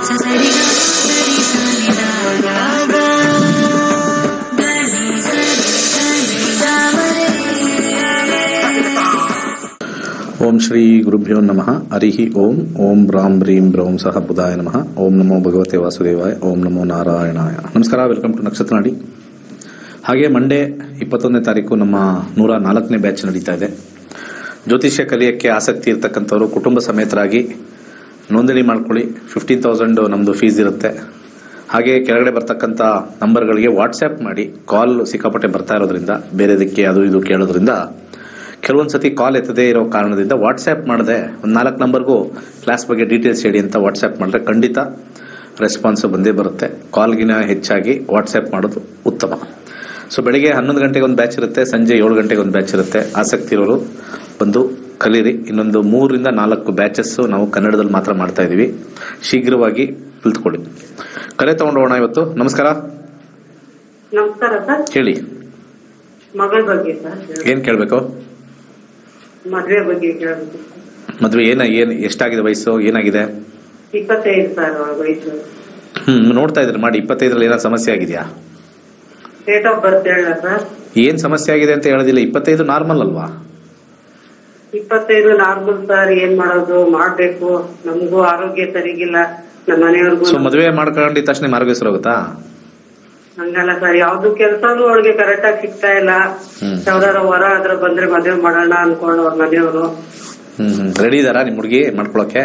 ಓಂ ಶ್ರೀ ಗುರುಭ್ಯೋ ನಮಃ ಹರಿ ಓಂ ಓಂ ರಾಮ್ ರೀಂ ಬ್ರೌಂ ಸಹ ಬುಧಾಯ ನಮಃ ಓಂ ನಮೋ ಭಗವತೆ ವಾಸುದೇವಾಯ ಓಂ ನಮೋ ನಾರಾಯಣಾಯ ನಮಸ್ಕಾರ ವೆಲ್ಕಮ್ ಟು ನಕ್ಷತ್ರ ನಾಡಿ ಹಾಗೆ ಮಂಡೇ ಇಪ್ಪತ್ತೊಂದನೇ ತಾರೀಕು ನಮ್ಮ ನೂರ ನಾಲ್ಕನೇ ಬ್ಯಾಚ್ ನಡೀತಾ ಇದೆ ಜ್ಯೋತಿಷ್ಯ ಕಲಿಯಕ್ಕೆ ಆಸಕ್ತಿ ಇರತಕ್ಕಂಥವರು ಕುಟುಂಬ ಸಮೇತರಾಗಿ ನೋಂದಣಿ ಮಾಡ್ಕೊಳ್ಳಿ ಫಿಫ್ಟೀನ್ ತೌಸಂಡ್ ನಮ್ಮದು ಫೀಸ್ ಇರುತ್ತೆ ಹಾಗೆ ಕೆಳಗಡೆ ಬರ್ತಕ್ಕಂಥ ನಂಬರ್ಗಳಿಗೆ ವಾಟ್ಸ್ಆ್ಯಪ್ ಮಾಡಿ ಕಾಲ್ ಸಿಕ್ಕಾಪಟ್ಟೆ ಬರ್ತಾ ಇರೋದ್ರಿಂದ ಬೇರೆದಕ್ಕೆ ಅದು ಇದು ಕೇಳೋದ್ರಿಂದ ಕೆಲವೊಂದು ಸತಿ ಕಾಲ್ ಎತ್ತದೇ ಇರೋ ಕಾರಣದಿಂದ ವಾಟ್ಸ್ಆ್ಯಪ್ ಮಾಡದೆ ಒಂದು ನಾಲ್ಕು ನಂಬರ್ಗೂ ಕ್ಲಾಸ್ ಬಗ್ಗೆ ಡೀಟೇಲ್ಸ್ ಹೇಳಿ ಅಂತ ವಾಟ್ಸ್ಆ್ಯಪ್ ಮಾಡಿದ್ರೆ ಖಂಡಿತ ರೆಸ್ಪಾನ್ಸ್ ಬಂದೇ ಬರುತ್ತೆ ಕಾಲ್ಗಿನ ಹೆಚ್ಚಾಗಿ ವಾಟ್ಸ್ಆ್ಯಪ್ ಮಾಡೋದು ಉತ್ತಮ ಸೊ ಬೆಳಿಗ್ಗೆ ಹನ್ನೊಂದು ಗಂಟೆಗೆ ಒಂದು ಬ್ಯಾಚ್ ಇರುತ್ತೆ ಸಂಜೆ ಏಳು ಗಂಟೆಗೆ ಒಂದು ಬ್ಯಾಚ್ ಇರುತ್ತೆ ಆಸಕ್ತಿ ಇರೋರು ಬಂದು ಕಲೀರಿ ಇನ್ನೊಂದು ಮೂರರಿಂದ ನಾಲ್ಕು ಬ್ಯಾಚಸ್ ನಾವು ಕನ್ನಡದಲ್ಲಿ ಮಾತ್ರ ಮಾಡ್ತಾ ಇದೀವಿ ಶೀಘ್ರವಾಗಿ ಕಲ್ತ್ಕೊಳ್ಳಿ ಕರೆ ತಗೊಂಡೋಣ ಇವತ್ತು ನಮಸ್ಕಾರ ನಮಸ್ಕಾರ ಸರ್ ಹೇಳಿ ಮಗಳ ಬಗ್ಗೆ ಸರ್ ಏನ್ ಕೇಳಬೇಕು ಮದ್ವೆ ಬಗ್ಗೆ ಕೇಳಬೇಕು ಮದ್ವೆ ಏನ ಏನ್ ಎಷ್ಟಾಗಿದೆ ವಯಸ್ಸು ಏನಾಗಿದೆ ಇಪ್ಪತ್ತೈದು ಸರ್ ಅವಳ ವಯಸ್ಸು ಹ್ಮ್ ನೋಡ್ತಾ ಇದ್ರಿ ಮಾಡಿ ಇಪ್ಪತ್ತೈದರಲ್ಲಿ ಏನಾದ್ರು ಸಮಸ್ಯೆ ಆಗಿದೆಯಾ ಡೇಟ್ ಆಫ್ ಬರ್ತ್ ಹೇಳ ಸರ್ ಏನ್ ಸಮಸ್ಯೆ ಆಗಿದೆ ಅಂತ ಹೇಳೋದಿಲ್ಲ ಇಪ್ಪತ್ತೈದು ನಾರ್ಮಲ್ ಅಲ್ವಾ ಇಪ್ಪತ್ತೈದು ನಾರ್ಮಲ್ ಸರ್ ಏನ್ ಮಾಡೋದು ಮಾಡ್ಬೇಕು ನಮಗೂ ಆರೋಗ್ಯ ಸರಿಗಿಲ್ಲ ನಮ್ಮ ಮನೆಯವ್ರಿಗೂ ಸೊ ಮದುವೆ ಮಾಡ್ಕೊಂಡಿದ ತಕ್ಷಣ ಆರೋಗ್ಯ ಹೋಗುತ್ತಾ ಹಂಗಲ್ಲ ಸರ್ ಯಾವ್ದು ಕೆಲ್ಸಾನು ಅವಳಿಗೆ ಕರೆಕ್ಟ್ ಆಗಿ ಸಿಗ್ತಾ ಇಲ್ಲ ಹ್ಮ್. ಯಾವ್ದಾರ ಹೊರ ಆದ್ರ ಬಂದ್ರೆ ಮದ್ವೆ ಮಾಡೋಣ ಅನ್ಕೊಂಡು ಅವ್ರ ಮನೆಯವರು ಹ್ಮ್ ಹ್ಮ್ ರೆಡಿ ಇದಾರಾ ನಿಮ್ ಹುಡುಗಿ ಮಾಡ್ಕೊಳಕ್ಕೆ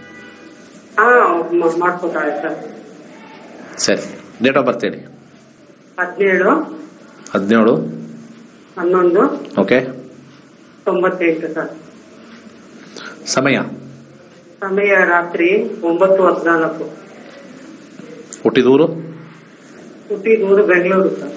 ಹಾ ಮ- ಮಾಡ್ಕೊತಾಳೆ ಸರ್ ಸರಿ ಡೇಟ್ ಆಫ್ ಬರ್ತ್ ಹೇಳಿ ಹದಿನೇಳು ಹದಿನೇಳು ಹನ್ನೊಂದು ಓಕೆ ತೊಂಬತ್ತೆಂಟು ಸರ್ ಸಮಯ ಸಮಯ ರಾತ್ರಿ ಒಂಬತ್ತು ಹದಿನಾಲ್ಕು ಹುಟ್ಟಿದೂರು ಹುಟ್ಟಿದೂರು ಬೆಂಗಳೂರು ಸರ್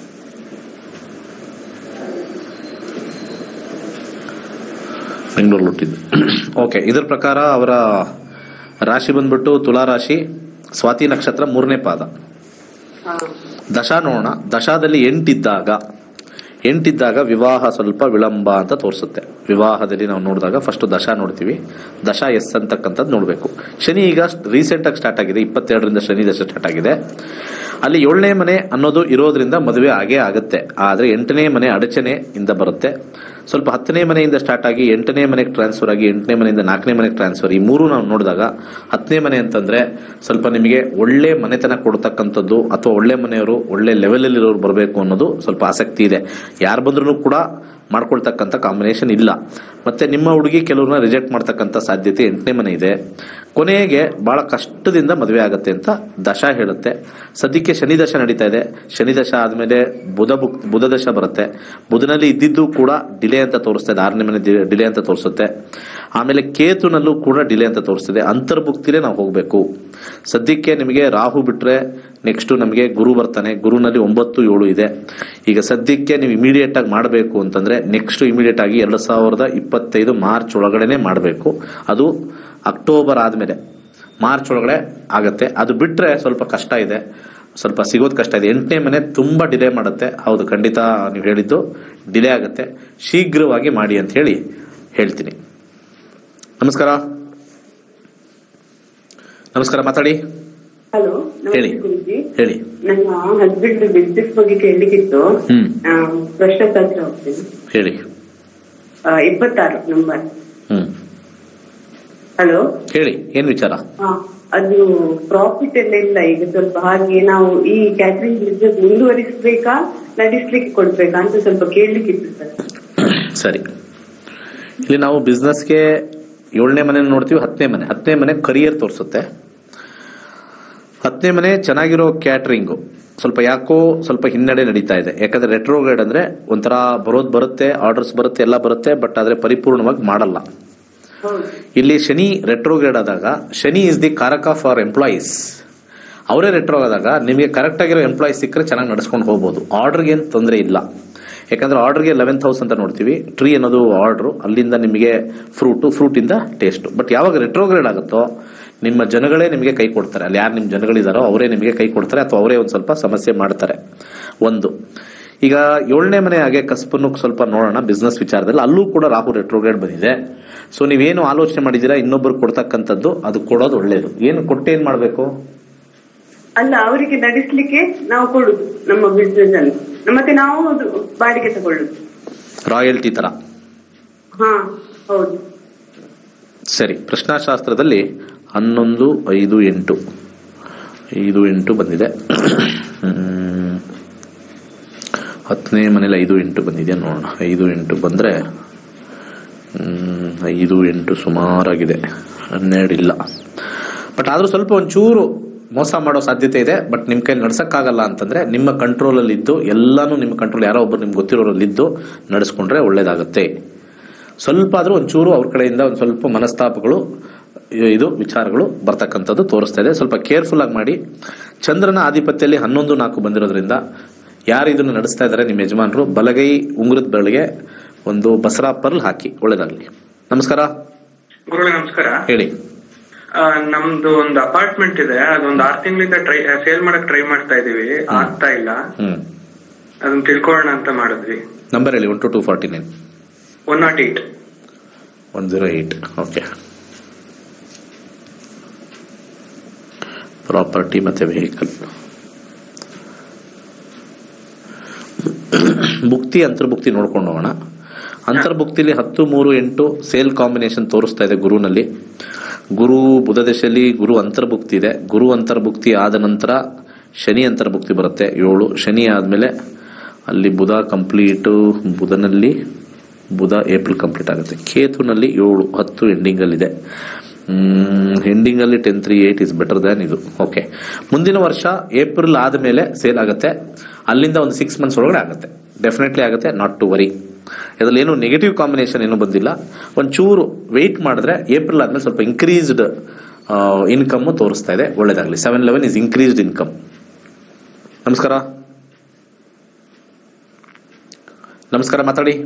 ಬೆಂಗಳೂರು ಹುಟ್ಟಿದ್ದು ಓಕೆ ಇದ್ರ ಪ್ರಕಾರ ಅವರ ರಾಶಿ ಬಂದ್ಬಿಟ್ಟು ತುಲಾ ರಾಶಿ ಸ್ವಾತಿ ನಕ್ಷತ್ರ ಮೂರನೇ ಪಾದ ಹಾ ದಶಾ ನೋಡೋಣ ದಶಾದಲ್ಲಿ ಎಂಟಿದ್ದಾಗ ಎಂಟಿದ್ದಾಗ ವಿವಾಹ ಸ್ವಲ್ಪ ವಿಳಂಬ ಅಂತ ತೋರಿಸುತ್ತೆ ವಿವಾಹದಲ್ಲಿ ನಾವು ನೋಡಿದಾಗ ಫಸ್ಟ್ ದಶಾ ನೋಡ್ತೀವಿ ದಶಾ ಎಸ್ ಅಂತಕ್ಕಂಥದ್ದು ನೋಡಬೇಕು ಶನಿ ಈಗ ರೀಸೆಂಟ್ ಆಗಿ ಸ್ಟಾರ್ಟ್ ಆಗಿದೆ ಇಪ್ಪತ್ತೆರಡರಿಂದ ಶನಿ ದಶ ಸ್ಟಾರ್ಟ್ ಆಗಿದೆ ಅಲ್ಲಿ ಏಳನೇ ಮನೆ ಅನ್ನೋದು ಇರೋದ್ರಿಂದ ಮದುವೆ ಆಗೇ ಆಗುತ್ತೆ ಆದ್ರೆ ಎಂಟನೇ ಮನೆ ಅಡಚಣೆ ಇಂದ ಬರುತ್ತೆ ಸ್ವಲ್ಪ ಹತ್ತನೇ ಮನೆಯಿಂದ ಸ್ಟಾರ್ಟ್ ಆಗಿ ಎಂಟನೇ ಮನೆಗೆ ಟ್ರಾನ್ಸ್ಫರ್ ಆಗಿ ಎಂಟನೇ ಮನೆಯಿಂದ ನಾಲ್ಕನೇ ಮನೆಗೆ ಟ್ರಾನ್ಸ್ಫರ್ ಈ ಮೂರು ನಾವು ನೋಡಿದಾಗ ಹತ್ತನೇ ಮನೆ ಅಂತಂದ್ರೆ ಸ್ವಲ್ಪ ನಿಮಗೆ ಒಳ್ಳೆ ಮನೆತನ ಕೊಡ್ತಕ್ಕಂಥದ್ದು ಅಥವಾ ಒಳ್ಳೆ ಮನೆಯವರು ಒಳ್ಳೆ ಲೆವೆಲ್ ಇರೋರು ಬರಬೇಕು ಅನ್ನೋದು ಸ್ವಲ್ಪ ಆಸಕ್ತಿ ಇದೆ ಯಾರು ಬಂದ್ರೂ ಕೂಡ ಮಾಡ್ಕೊಳ್ತಕ್ಕಂಥ ಕಾಂಬಿನೇಷನ್ ಇಲ್ಲ ಮತ್ತೆ ನಿಮ್ಮ ಹುಡುಗಿ ಕೆಲವ್ರನ್ನ ರಿಜೆಕ್ಟ್ ಮಾಡ್ತಕ್ಕಂಥ ಸಾಧ್ಯತೆ ಎಂಟನೇ ಮನೆ ಇದೆ ಕೊನೆಗೆ ಬಹಳ ಕಷ್ಟದಿಂದ ಮದುವೆ ಆಗುತ್ತೆ ಅಂತ ದಶ ಹೇಳುತ್ತೆ ಸದ್ಯಕ್ಕೆ ಶನಿ ದಶ ನಡೀತಾ ಇದೆ ಶನಿ ದಶ ಆದ್ಮೇಲೆ ಬುಧ ಬುಕ್ ಬುಧ ದಶ ಬರುತ್ತೆ ಬುಧನಲ್ಲಿ ಇದ್ದಿದ್ದು ಕೂಡ ಡಿಲೇ ಅಂತ ತೋರಿಸ್ತದೆ ಆರನೇ ಮನೆ ಡಿಲೇ ಅಂತ ತೋರಿಸುತ್ತೆ ಆಮೇಲೆ ಕೇತುನಲ್ಲೂ ಕೂಡ ಡಿಲೇ ಅಂತ ತೋರಿಸ್ತದೆ ಅಂತರ್ಭುಕ್ತಿಲೇ ನಾವು ಹೋಗಬೇಕು ಸದ್ಯಕ್ಕೆ ನಿಮಗೆ ರಾಹು ಬಿಟ್ರೆ ನೆಕ್ಸ್ಟ್ ನಮಗೆ ಗುರು ಬರ್ತಾನೆ ಗುರುನಲ್ಲಿ ಒಂಬತ್ತು ಏಳು ಇದೆ ಈಗ ಸದ್ಯಕ್ಕೆ ನೀವು ಇಮಿಡಿಯೇಟ್ ಆಗಿ ಮಾಡಬೇಕು ಅಂತಂದ್ರೆ ನೆಕ್ಸ್ಟ್ ಇಮಿಡಿಯೇಟ್ ಆಗಿ ಎರಡ್ ಸಾವಿರದ ಇಪ್ಪತ್ತೈದು ಮಾರ್ಚ್ ಒಳಗಡೆನೆ ಮಾಡಬೇಕು ಅದು ಅಕ್ಟೋಬರ್ ಆದ್ಮೇಲೆ ಮಾರ್ಚ್ ಒಳಗಡೆ ಆಗತ್ತೆ ಅದು ಬಿಟ್ರೆ ಸ್ವಲ್ಪ ಕಷ್ಟ ಇದೆ ಸ್ವಲ್ಪ ಸಿಗೋದು ಕಷ್ಟ ಇದೆ ಎಂಟನೇ ಮನೆ ತುಂಬಾ ಡಿಲೇ ಮಾಡುತ್ತೆ ಹೌದು ಖಂಡಿತ ನೀವು ಹೇಳಿದ್ದು ಡಿಲೇ ಆಗುತ್ತೆ ಶೀಘ್ರವಾಗಿ ಮಾಡಿ ಅಂತ ಹೇಳಿ ಹೇಳ್ತೀನಿ ನಮಸ್ಕಾರ ನಮಸ್ಕಾರ ಮಾತಾಡಿ ಹಲೋ ಹೇಳಿ. ಗುರುಜಿ ಹೇಳಿ ನನ್ನ ಹಸ್ಬೆಂಡ್ ಬಿಸ್ನೆಸ್ ಬಗ್ಗೆ ಕೇಳಲಿಕ್ಕಿತ್ತು ಹ್ಮ್ ಪ್ರಶ್ನೆ ತಂತ್ರ ಹೋಗ್ತೀನಿ ಹೇಳಿ ಆ, ಇಪ್ಪತ್ತಾರು ನಂಬರ್ ಹ್ಮ್ ಹಲೋ ಹೇಳಿ ಏನ್ ವಿಚಾರ ಅದು ಪ್ರಾಫಿಟ್ ಎಲ್ಲ ಇಲ್ಲ ಈಗ ಸ್ವಲ್ಪ ಹಾಗೆ ನಾವು ಈ ಕ್ಯಾಟರಿಂಗ್ ಬಿಸ್ನೆಸ್ ಮುಂದುವರಿಸಬೇಕಾ ನಡೆಸ್ಲಿಕ್ಕೆ ಕೊಡ್ಬೇಕಾ ಅಂತ ಸ್ವಲ್ಪ ಕೇಳಲಿಕ್ಕಿತ್ತು ಸರ್ ಸರಿ ಇಲ್ಲಿ ನಾವು ಬಿಸ್ನೆಸ್ಗೆ ಏಳನೇ ಮನೆ ನೋಡ್ತೀವಿ ಹತ್ತನೇ ಮನೆ ಹತ್ತನೇ ಮನೆ ಕರಿಯರ್ ತೋರಿಸುತ್ತೆ ಹತ್ತನೇ ಮನೆ ಚೆನ್ನಾಗಿರೋ ಕ್ಯಾಟ್ರಿಂಗು ಸ್ವಲ್ಪ ಯಾಕೋ ಸ್ವಲ್ಪ ಹಿನ್ನಡೆ ನಡೀತಾ ಇದೆ ಯಾಕಂದ್ರೆ ರೆಟ್ರೋಗೇಡ್ ಅಂದ್ರೆ ಒಂಥರ ಬರೋದ್ ಬರುತ್ತೆ ಆರ್ಡರ್ಸ್ ಬರುತ್ತೆ ಎಲ್ಲ ಬರುತ್ತೆ ಬಟ್ ಆದ್ರೆ ಪರಿಪೂರ್ಣವಾಗಿ ಮಾಡಲ್ಲ ಹೌದು ಇಲ್ಲಿ ಶನಿ ರೆಟ್ರೋಗೇಡ್ ಆದಾಗ ಶನಿ ಇಸ್ ದಿ ಕಾರಕ ಫಾರ್ ಎಂಪ್ಲಾಯೀಸ್ ಅವರೇ ರೆಟ್ರೋ ಆದಾಗ ನಿಮಗೆ ಕರೆಕ್ಟ್ ಆಗಿರೋ ಎಂಪ್ಲಾಯೀಸ್ ಸಿಕ್ಕರೆ ಚೆನ್ನಾಗಿ ನಡೆಸ್ಕೊಂಡು ಹೋಗ್ಬೋದು ಆರ್ಡರ್ಗೆ ಏನು ತೊಂದರೆ ಇಲ್ಲ ಯಾಕಂದ್ರೆ ಆರ್ಡರ್ಗೆ ಲೆವೆಂತ್ ಹೌಸ್ ಅಂತ ನೋಡ್ತೀವಿ ಟ್ರೀ ಅನ್ನೋದು ಆರ್ಡರ್ ಅಲ್ಲಿಂದ ನಿಮಗೆ ಫ್ರೂಟು ಫ್ರೂಟ್ ಇಂದ ಟೇಸ್ಟ್ ಬಟ್ ಯಾವಾಗ ರೆಟ್ರೋಗ್ರೇಡ್ ಆಗುತ್ತೋ ನಿಮ್ಮ ಜನಗಳೇ ನಿಮಗೆ ಕೈ ಕೊಡ್ತಾರೆ ಅಲ್ಲಿ ಯಾರು ನಿಮ್ಮ ಜನಗಳಿದಾರೋ ಅವರೇ ನಿಮಗೆ ಕೈ ಕೊಡ್ತಾರೆ ಅಥವಾ ಅವರೇ ಒಂದು ಸ್ವಲ್ಪ ಸಮಸ್ಯೆ ಮಾಡ್ತಾರೆ ಒಂದು ಈಗ ಏಳನೇ ಮನೆ ಹಾಗೆ ಕಸ್ಪನ್ನು ಸ್ವಲ್ಪ ನೋಡೋಣ ಬಿಸ್ನೆಸ್ ವಿಚಾರದಲ್ಲಿ ಅಲ್ಲೂ ಕೂಡ ರಾಹು ರೆಟ್ರೋಗ್ರೇಡ್ ಬಂದಿದೆ ಸೊ ನೀವೇನು ಆಲೋಚನೆ ಮಾಡಿದ್ದೀರಾ ಇನ್ನೊಬ್ಬರು ಕೊಡ್ತಕ್ಕಂಥದ್ದು ಅದು ಕೊಡೋದು ಒಳ್ಳೇದು ಏನು ಕೊಟ್ಟು ಏನ್ ಮಾಡಬೇಕು ಅಲ್ಲ ಅವರಿಗೆ ನಡೆಸ್ಲಿಕ್ಕೆ ನಾವು ಕೊಡುದು ನಮ್ಮ ಬಿಸ್ನೆಸ್ ಅನ್ನು ಮತ್ತೆ ನಾವು ಅದು ಬಾಡಿಗೆ ತಗೊಳ್ಳುದು ರಾಯಲ್ಟಿ ತರ ಹಾ ಹೌದು ಸರಿ ಪ್ರಶ್ನಾಶಾಸ್ತ್ರದಲ್ಲಿ ಹನ್ನೊಂದು ಐದು ಎಂಟು ಐದು ಎಂಟು ಬಂದಿದೆ ಹ್ಮ್. ಹತ್ತನೇ ಮನೇಲಿ ಐದು ಎಂಟು ಬಂದಿದೆ ನೋಡೋಣ ಐದು ಎಂಟು ಬಂದರೆ ಐದು ಎಂಟು ಸುಮಾರಾಗಿದೆ ಹನ್ನೆರಡು ಇಲ್ಲ ಬಟ್ ಆದರೂ ಸ್ವಲ್ಪ ಒಂಚೂರು ಮೋಸ ಮಾಡೋ ಸಾಧ್ಯತೆ ಇದೆ ಬಟ್ ನಿಮ್ಮ ಕೈಲಿ ನಡ್ಸಕ್ಕಾಗಲ್ಲ ಅಂತಂದ್ರೆ ನಿಮ್ಮ ಕಂಟ್ರೋಲಲ್ಲಿದ್ದು ಎಲ್ಲಾನು ನಿಮ್ಮ ಕಂಟ್ರೋಲ್ ಯಾರೋ ಒಬ್ಬರು ನಿಮ್ಗೆ ಗೊತ್ತಿರೋರಲ್ಲಿದ್ದು ನಡೆಸ್ಕೊಂಡ್ರೆ ಒಳ್ಳೇದಾಗುತ್ತೆ ಸ್ವಲ್ಪ ಆದ್ರೂ ಒಂಚೂರು ಅವ್ರ ಕಡೆಯಿಂದ ಒಂದು ಸ್ವಲ್ಪ ಮನಸ್ತಾಪಗಳು ಇದು ವಿಚಾರಗಳು ಬರ್ತಕ್ಕಂಥದ್ದು ತೋರಿಸ್ತಾ ಇದೆ ಸ್ವಲ್ಪ ಕೇರ್ಫುಲ್ ಆಗಿ ಮಾಡಿ ಚಂದ್ರನ ಆಧಿಪತ್ಯದಲ್ಲಿ ಹನ್ನೊಂದು ನಾಲ್ಕು ಬಂದಿರೋದ್ರಿಂದ ಯಾರು ಇದನ್ನು ನಡೆಸ್ತಾ ಇದ್ದಾರೆ ನಿಮ್ಮ ಯಜಮಾನರು ಬಲಗೈ ಉಂಗುರದ ಬೆರಳಿಗೆ ಒಂದು ಬಸರಾ ಪರ್ಲ್ ಹಾಕಿ ಒಳ್ಳೇದಾಗಲಿ ನಮಸ್ಕಾರ ಗುರುಗಳೇ ನಮಸ್ಕಾರ ಹೇಳಿ ಆ, ನಮ್ದು ಒಂದು ಅಪಾರ್ಟ್ಮೆಂಟ್ ಇದೆ ಅದೊಂದು ಆರ್ ತಿಂಗಳಿಂದ ಟ್ರೈ ಸೇಲ್ ಮಾಡಕ್ ಟ್ರೈ ಮಾಡ್ತಾ ಇದೀವಿ ಆಗ್ತಾ ಇಲ್ಲ ಹ್ಮ್ ಅದನ್ನ ತಿಳ್ಕೊಳ್ಳೋಣ ಅಂತ ಮಾಡಿದ್ವಿ ನಂಬರ್ ಹೇಳಿ one two two forty nine one nought eight one zero eight okay property ಮತ್ತೆ ವೆಹಿಕಲ್ ಭುಕ್ತಿ ಅಂತರ್ಭುಕ್ತಿ ನೋಡ್ಕೊಂಡು ಹೋಗೋಣ ಅಂತರ್ಭುಕ್ತಿಲಿ ಹತ್ತು ಮೂರು ಎಂಟು ಸೇಲ್ ಕಾಂಬಿನೇಷನ್ ತೋರಿಸ್ತಾ ಇದೆ ಗುರುನಲ್ಲಿ ಗುರು ಬುಧ ದಶೆಯಲ್ಲಿ ಗುರು ಅಂತರ್ಭುಕ್ತಿ ಇದೆ ಗುರು ಅಂತರ್ಭುಕ್ತಿ ಆದ ನಂತರ ಶನಿ ಅಂತರ್ಭುಕ್ತಿ ಬರುತ್ತೆ ಏಳು ಶನಿ ಆದಮೇಲೆ ಅಲ್ಲಿ ಬುಧ ಕಂಪ್ಲೀಟು ಬುಧನಲ್ಲಿ ಬುಧ ಏಪ್ರಿಲ್ ಕಂಪ್ಲೀಟ್ ಆಗುತ್ತೆ ಕೇತುನಲ್ಲಿ ಏಳು ಹತ್ತು ಎಂಡಿಂಗಲ್ಲಿದೆ ಎಂಡಿಂಗ್ ಅಲ್ಲಿ ten three eight is better than ಇದು ಓಕೆ ಮುಂದಿನ ವರ್ಷ ಏಪ್ರಿಲ್ ಆದಮೇಲೆ ಸೇಲ್ ಆಗುತ್ತೆ ಅಲ್ಲಿಂದ ಒಂದು ಸಿಕ್ಸ್ ಮಂತ್ಸ್ ಒಳಗಡೆ ಆಗುತ್ತೆ ಡೆಫಿನೆಟ್ಲಿ ಆಗುತ್ತೆ ನಾಟ್ ಟು ವರಿ ಇದರಲ್ಲಿ ಏನು ನೆಗೆಟಿವ್ ಕಾಂಬಿನೇಷನ್ ಏನೂ ಬಂದಿಲ್ಲ ಒಂಚೂರು ವೆಯ್ಟ್ ಮಾಡಿದ್ರೆ ಏಪ್ರಿಲ್ ಆದ್ಮೇಲೆ ಸ್ವಲ್ಪ ಇನ್ಕ್ರೀಸ್ಡ್ ಇನ್ಕಮ್ ತೋರಿಸ್ತಾ ಇದೆ ಒಳ್ಳೇದಾಗಲಿ seven eleven is increased income ನಮಸ್ಕಾರ ನಮಸ್ಕಾರ ಮಾತಾಡಿ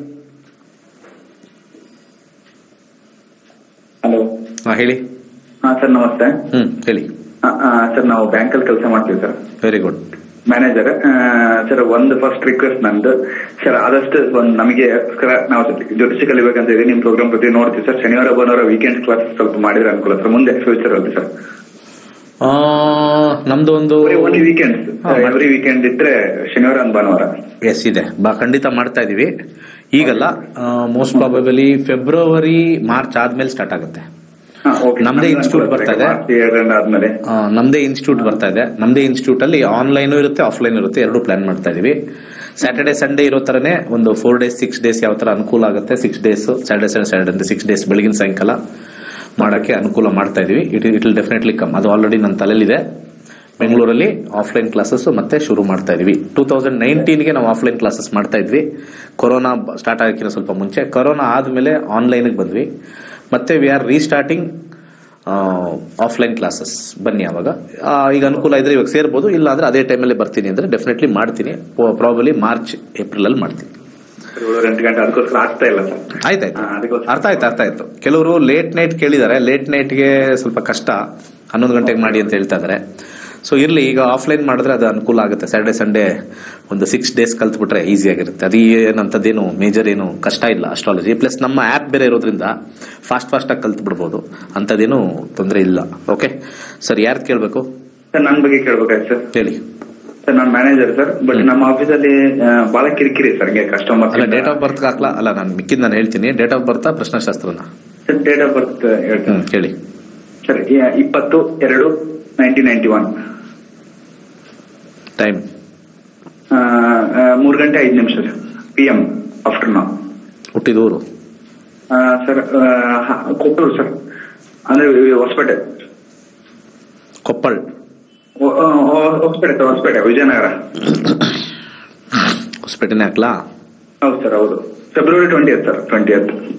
ಹಲೋ ಹಾ ಹೇಳಿ ಹಾ ಸರ್ ನಮಸ್ತೆ ಹ್ಮ್ ಹೇಳಿ ಆ, ಆ, ಸರ್ ನಾವು ಬ್ಯಾಂಕ್ ಅಲ್ಲಿ ಕೆಲಸ ಮಾಡ್ತೀವಿ sir very good manager sir ಒಂದು ಫಸ್ಟ್ ರಿಕ್ವೆಸ್ಟ್ ನಂದು ಸರ್ ಆದಷ್ಟು ಒಂದು ನಮಗೆ ಸ್ಕರ ನಾವು ಜ್ಯೋತಿಷ ಕಲಿಬೇಕಂತ ಇದೆ ನಿಮ್ ಪ್ರೋಗ್ರಾಮ್ ಪ್ರತಿ ನೋಡ್ತೀವಿ ಸರ್ ಶನಿವಾರ ಭಾನುವಾರ ವೀಕೆಂಡ್ ಕ್ಲಾಸ್ ಸ್ವಲ್ಪ ಮಾಡಿದ್ರೆ ಅನುಕೂಲ ಸರ್ ಮುಂದೆ ಫ್ಯೂಚರ್ ಅಲ್ಲಿ ಸರ್ ಆ, ನಮ್ದು ಒಂದು ಓನ್ಲಿ ವೀಕೆಂಡ್ಸ್ ಹಾ, ಮಾಡಿ. ಎವ್ರಿ ವೀಕೆಂಡ್ ಇದ್ರೆ ಶನಿವಾರ ಒಂದು ಭಾನುವಾರ ಎಸ್ ಇದೆ ಬಾ ಖಂಡಿತ ಮಾಡ್ತಾ ಇದೀವಿ ಈಗಲ್ಲ ಮೋಸ್ಟ್ ಪ್ರಾಬಬಲಿ ಫೆಬ್ರವರಿ ಮಾರ್ಚ್ ಆದ್ಮೇಲೆ ಸ್ಟಾರ್ಟ್ ಆಗುತ್ತೆ ಹಾ, okay. ನಮ್ದೇ ಇನ್ಸ್ಟಿಟ್ಯೂಟ್ ಬರ್ತಾ ಇದೆ. ಮಾರ್ಚ್ ಎರಡರಿಂದ ಆದ್ಮೇಲೆ ಆ, ನಮ್ದೇ ಇನ್ಸ್ಟಿಟ್ಯೂಟ್ ಬರ್ತಾ ಇದೆ ನಮ್ದೇ ಇನ್ಸ್ಟಿಟ್ಯೂಟ್ ಅಲ್ಲಿ ಆನ್ಲೈನ್ ಇರುತ್ತೆ ಆಫ್ಲೈನ್ ಇರುತ್ತೆ ಎರಡು ಪ್ಲಾನ್ ಮಾಡ್ತಾ ಇದೀವಿ ಸ್ಯಾಟರ್ಡೆ ಸಂಡೇ ಇರೋ ತರನೇ ಒಂದು ಫೋರ್ ಡೇಸ್ ಸಿಕ್ಸ್ ಡೇಸ್ ಯಾವ ತರ ಅನುಕೂಲ ಆಗುತ್ತೆ six days Saturday Sunday Saturday six days ಬೆಳಗಿನ ಸಾಯಂಕಾಲ ಮಾಡಕ್ಕೆ ಅನುಕೂಲ ಮಾಡ್ತಾ ಇದೀವಿ it it will definitely come ಅದು ಆಲ್ರೆಡಿ ನನ್ನ ತಲೆಯಲ್ಲಿದೆ ಬೆಂಗಳೂರಲ್ಲಿ ಆಫ್ಲೈನ್ ಕ್ಲಾಸಸ್ ಮತ್ತೆ ಶುರು ಮಾಡ್ತಾ ಇದೀವಿ ಟೂ ತೌಸಂಡ್ ನೈನ್ಟೀನ್ಗೆ ನಾವು ಆಫ್ಲೈನ್ ಕ್ಲಾಸಸ್ ಮಾಡ್ತಾ ಇದ್ವಿ ಕೊರೋನಾ ಸ್ಟಾರ್ಟ್ ಆಗಕ್ಕಿಂತ ಸ್ವಲ್ಪ ಮುಂಚೆ ಕೊರೋನಾ ಆದ್ಮೇಲೆ ಆನ್ಲೈನ್ಗೆ ಬಂದ್ವಿ ಮತ್ತೆ we are restarting offline classes ಬನ್ನಿ ಅವಾಗ ಆ, ಈಗ ಅನುಕೂಲ ಇದ್ರೆ ಇವಾಗ ಸೇರ್ಬೋದು ಇಲ್ಲ ಅಂದ್ರೆ ಅದೇ ಟೈಮಲ್ಲಿ ಬರ್ತೀನಿ ಅಂದ್ರೆ ಡೆಫಿನೆಟ್ಲಿ ಮಾಡ್ತೀನಿ ಪ್ರಾಬಲಿ ಮಾರ್ಚ್ ಏಪ್ರಿಲ್ ಅಲ್ಲಿ ಮಾಡ್ತೀನಿ ಸರ್, ಏಳು ಎಂಟು ಗಂಟೆ ಅದಕ್ಕೋಸ್ಕರ ಆಗ್ತಾ ಇಲ್ಲ ಸರ್ ಆಯ್ತಾಯ್ತು ಹಾ, ಅದಕ್ಕೋಸ್ಕರ- ಅರ್ಥ ಆಯ್ತು ಅರ್ಥ ಆಯ್ತು ಕೆಲವರು ಲೇಟ್ ನೈಟ್ ಕೇಳಿದ್ದಾರೆ ಲೇಟ್ ನೈಟ್ಗೆ ಸ್ವಲ್ಪ ಕಷ್ಟ ಹನ್ನೊಂದು ಗಂಟೆಗೆ ಮಾಡಿ ಅಂತ ಹೇಳ್ತಾ ಇದಾರೆ ಸೊ ಇರ್ಲಿ ಈಗ ಆಫ್ಲೈನ್ ಮಾಡಿದ್ರೆ ಅದು ಅನುಕೂಲ ಆಗುತ್ತೆ ಸ್ಯಾಟರ್ಡೆ ಸಂಡೇ ಒಂದು ಸಿಕ್ಸ್ ಡೇಸ್ ಕಲ್ತ್ಬಿಟ್ರೆ ಈಸಿ ಆಗಿರುತ್ತೆ ಅದು ಏನಂತದ್ದೇನು ಮೇಜರ್ ಏನು ಕಷ್ಟ ಇಲ್ಲ ಅಸ್ಟ್ರಾಲಜಿ ಪ್ಲಸ್ ನಮ್ಮ ಆ್ಯಪ್ ಬೇರೆ ಇರೋದ್ರಿಂದ ಫಾಸ್ಟ್ ಫಾಸ್ಟ್ ಆಗಿ ಕಲ್ತ್ ಬಿಡ್ಬೋದು ಅಂಥದ್ದೇನು ತೊಂದರೆ ಇಲ್ಲ ಓಕೆ ಸರ್ ಯಾರ್ದು ಕೇಳಬೇಕು ಸರ್ ನನ್ನ ಬಗ್ಗೆ ಕೇಳ್ಬೇಕಾಯ್ತು ಸರ್ ಹೇಳಿ ಸರ್ ನಾನು ಮ್ಯಾನೇಜರ್ ಸರ್ ಬಟ್ ನಮ್ಮ ಆಫೀಸಲ್ಲಿ ಬಹಳ ಕಿರಿಕಿರಿ ಸರ್ ಕಸ್ಟಮರ್ ಅಲ್ಲ ಡೇಟ್ ಆಫ್ ಬರ್ತ್ ಹಾಕ್ಲಾ ಅಲ್ಲ ನಾನು ಮಿಕ್ಕಿದ್ ನಾನು ಹೇಳ್ತೀನಿ ಡೇಟ್ ಆಫ್ ಬರ್ತಾ ಪ್ರಶ್ನಾಶಾಸ್ತ್ರನ ಸರ್ ಡೇಟ್ ಆಫ್ ಬರ್ತ್ ಹೇಳ್ತೀನಿ ಹ್ಮ್ ಹೇಳಿ ಸರ್ ಇಪ್ಪತ್ತು ಎರಡು ನೈನ್ಟೀನ್ ನೈನ್ಟಿ ಒನ್ ಟೈಮ್ ಮೂರು ಗಂಟೆ ಐದು ನಿಮಿಷ ಸರ್ ಪಿ ಎಂ ಆಫ್ಟರ್ನೂನ್ ಹುಟ್ಟಿದೂರು ಸರ್ ಕೊಟ್ಟೂರು ಸರ್ ಅಂದ್ರೆ ಹೊಸಪೇಟೆ ಕೊಪ್ಪಳ್ ಹೊ- ಹೊ- ಹೊಸಪೇಟೆ ಸರ್ ಹೊಸಪೇಟೆ ವಿಜಯನಗರ ಹೊಸಪೇಟೆನೆ ಹಾಕ್ಲಾ ಹೌದು ಸರ್ ಹೌದು February twenty sir twenty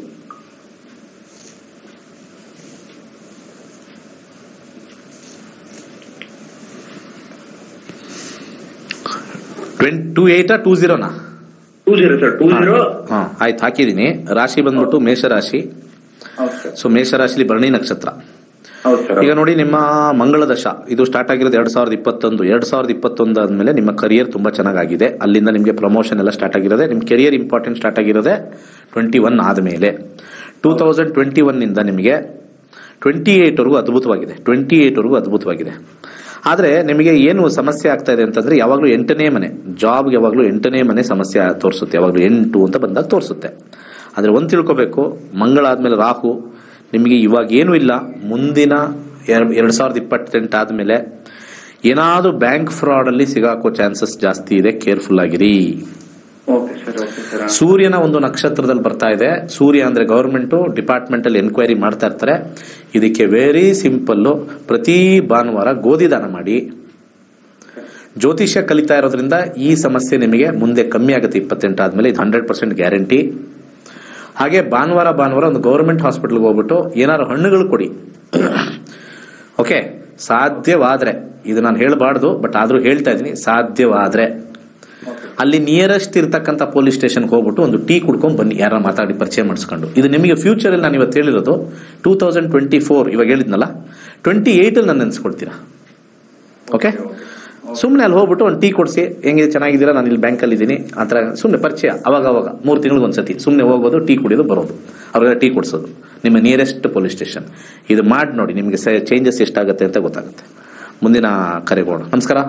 twenty two ಏಯ್ಟಾ ಟೂ ಜೀರೋನಾ two zero sir two zero ಹಾ ಆಯ್ತು ಹಾಕಿದೀನಿ ರಾಶಿ ಬಂದ್ಬಿಟ್ಟು ಮೇಷರಾಶಿ ಹೌದು ಸರ್ ಸೊ ಮೇಷರಾಶಿಲಿ ಭರಣಿ ನಕ್ಷತ್ರ ಹೌದು ಸರ್ ಈಗ ನೋಡಿ ನಿಮ್ಮ ಮಂಗಳ ದಶ ಇದು ಸ್ಟಾರ್ಟ್ ಆಗಿರೋದು ಎರಡ್ ಸಾವಿರದ ಇಪ್ಪತ್ತೊಂದು ಎರಡ್ ಸಾವಿರದ ಇಪ್ಪತ್ತೊಂದು ಆದ್ಮೇಲೆ ನಿಮ್ಮ ಕರಿಯರ್ ತುಂಬಾ ಚೆನ್ನಾಗಿದೆ ಅಲ್ಲಿಂದ ನಿಮಗೆ ಪ್ರಮೋಷನ್ ಎಲ್ಲ ಸ್ಟಾರ್ಟ್ ಆಗಿರೋದೆ ನಿಮ್ಮ ಕೆರಿಯರ್ ಇಂಪಾರ್ಟೆಂಟ್ ಸ್ಟಾರ್ಟ್ ಆಗಿರೋದೆ ಟ್ವೆಂಟಿ ಒನ್ ಆದಮೇಲೆ ಟೂ ತೌಸಂಡ್ ಟ್ವೆಂಟಿ ಒನ್ ಇಂದ ನಿಮಗೆ ಟ್ವೆಂಟಿ ಏಟ್ ವರೆಗೂ ಅದ್ಭುತವಾಗಿದೆ ಟ್ವೆಂಟಿ ಏಟ್ ವರೆಗೂ ಅದ್ಭುತವಾಗಿದೆ ಆದರೆ ನಿಮಗೆ ಏನು ಸಮಸ್ಯೆ ಆಗ್ತಾ ಇದೆ ಅಂತಂದ್ರೆ ಯಾವಾಗಲೂ ಎಂಟನೇ ಮನೆ ಜಾಬ್ಗೆ ಯಾವಾಗಲೂ ಎಂಟನೇ ಮನೆ ಸಮಸ್ಯೆ ತೋರಿಸುತ್ತೆ ಯಾವಾಗಲೂ ಎಂಟು ಅಂತ ಬಂದಾಗ ತೋರಿಸುತ್ತೆ ಆದರೆ ಒಂದು ತಿಳ್ಕೊಬೇಕು ಮಂಗಳ ಆದಮೇಲೆ ರಾಹು ನಿಮಗೆ ಇವಾಗ ಏನೂ ಇಲ್ಲ ಮುಂದಿನ ಎರಡು ಎರಡು ಸಾವಿರದ ಇಪ್ಪತ್ತೆಂಟು ಆದಮೇಲೆ ಏನಾದರೂ ಬ್ಯಾಂಕ್ ಫ್ರಾಡಲ್ಲಿ ಸಿಗಾಕೋ ಚಾನ್ಸಸ್ ಜಾಸ್ತಿ ಇದೆ ಕೇರ್ಫುಲ್ ಆಗಿರಿ ಓಕೆ ಸರ್ ಓಕೆ ಸರ್ ಸೂರ್ಯನ ಒಂದು ನಕ್ಷತ್ರದಲ್ಲಿ ಬರ್ತಾ ಇದೆ ಸೂರ್ಯ ಅಂದ್ರೆ ಗವರ್ಮೆಂಟ್ ಡಿಪಾರ್ಟ್ಮೆಂಟ್ ಅಲ್ಲಿ ಎನ್ಕ್ವೈರಿ ಮಾಡ್ತಾ ಇರ್ತಾರೆ ಇದಕ್ಕೆ ವೆರಿ ಸಿಂಪಲ್ ಪ್ರತಿ ಭಾನುವಾರ ಗೋಧಿ ದಾನ ಮಾಡಿ ಜ್ಯೋತಿಷ್ಯ ಕಲಿತಾ ಇರೋದ್ರಿಂದ ಈ ಸಮಸ್ಯೆ ನಿಮಗೆ ಮುಂದೆ ಕಮ್ಮಿ ಆಗುತ್ತೆ ಇಪ್ಪತ್ತೆಂಟು ಆದ್ಮೇಲೆ ಇದು ಹಂಡ್ರೆಡ್ ಪರ್ಸೆಂಟ್ ಗ್ಯಾರಂಟಿ ಹಾಗೆ ಭಾನುವಾರ ಭಾನುವಾರ ಒಂದು ಗೌರ್ಮೆಂಟ್ ಹಾಸ್ಪಿಟಲ್ಗೆ ಹೋಗ್ಬಿಟ್ಟು ಏನಾದ್ರು ಹಣ್ಣುಗಳು ಕೊಡಿ ಓಕೆ ಸಾಧ್ಯವಾದ್ರೆ ಇದು ನಾನು ಹೇಳಬಾರ್ದು ಬಟ್ ಆದ್ರೂ ಹೇಳ್ತಾ ಇದ್ದೀನಿ ಸಾಧ್ಯವಾದ್ರೆ ಅಲ್ಲಿ ನಿಯರೆಸ್ಟ್ ಇರ್ತಕ್ಕಂಥ ಪೊಲೀಸ್ ಸ್ಟೇಷನ್ಗೆ ಹೋಗ್ಬಿಟ್ಟು ಒಂದು ಟೀ ಕುಡ್ಕೊಂಡ್ ಬನ್ನಿ ಯಾರ ಮಾತಾಡಿ ಪರಿಚಯ ಮಾಡಿಸ್ಕೊಂಡು ಇದು ನಿಮಗೆ ಫ್ಯೂಚರಲ್ಲಿ ನಾನು ಇವತ್ತು ಹೇಳಿರೋದು ಟೂ ತೌಸಂಡ್ ಟ್ವೆಂಟಿ ಫೋರ್ ಇವಾಗ ಹೇಳಿದ್ನಲ್ಲ ಟ್ವೆಂಟಿ ಏಯ್ಟಲ್ಲಿ ನಾನು ನೆನೆಸ್ಕೊಡ್ತೀರಾ ಓಕೆ ಸುಮ್ಮನೆ ಅಲ್ಲಿ ಹೋಗ್ಬಿಟ್ಟು ಒಂದು ಟೀ ಕೊಡಿಸಿ ಹೆಂಗಿದೆ ಚೆನ್ನಾಗಿದ್ದೀರಾ ನಾನು ಇಲ್ಲಿ ಬ್ಯಾಂಕಲ್ಲಿ ಇದ್ದೀನಿ ಆ ಥರ ಸುಮ್ಮನೆ ಪರಿಚಯ ಅವಾಗ ಅವಾಗ ಮೂರು ತಿಂಗಳಿಗೆ ಒಂದ್ಸತಿ ಸುಮ್ಮನೆ ಹೋಗೋದು ಟೀ ಕುಡಿಯೋದು ಬರೋದು ಅವ್ರಿಗೆಲ್ಲ ಟೀ ಕೊಡಿಸೋದು ನಿಮ್ಮ ನಿಯರೆಸ್ಟ್ ಪೊಲೀಸ್ ಸ್ಟೇಷನ್ ಇದು ಮಾಡಿ ನೋಡಿ ನಿಮಗೆ ಚೇಂಜಸ್ ಎಷ್ಟಾಗುತ್ತೆ ಅಂತ ಗೊತ್ತಾಗುತ್ತೆ ಮುಂದಿನ ಕರೆಗೋಣ ನಮಸ್ಕಾರ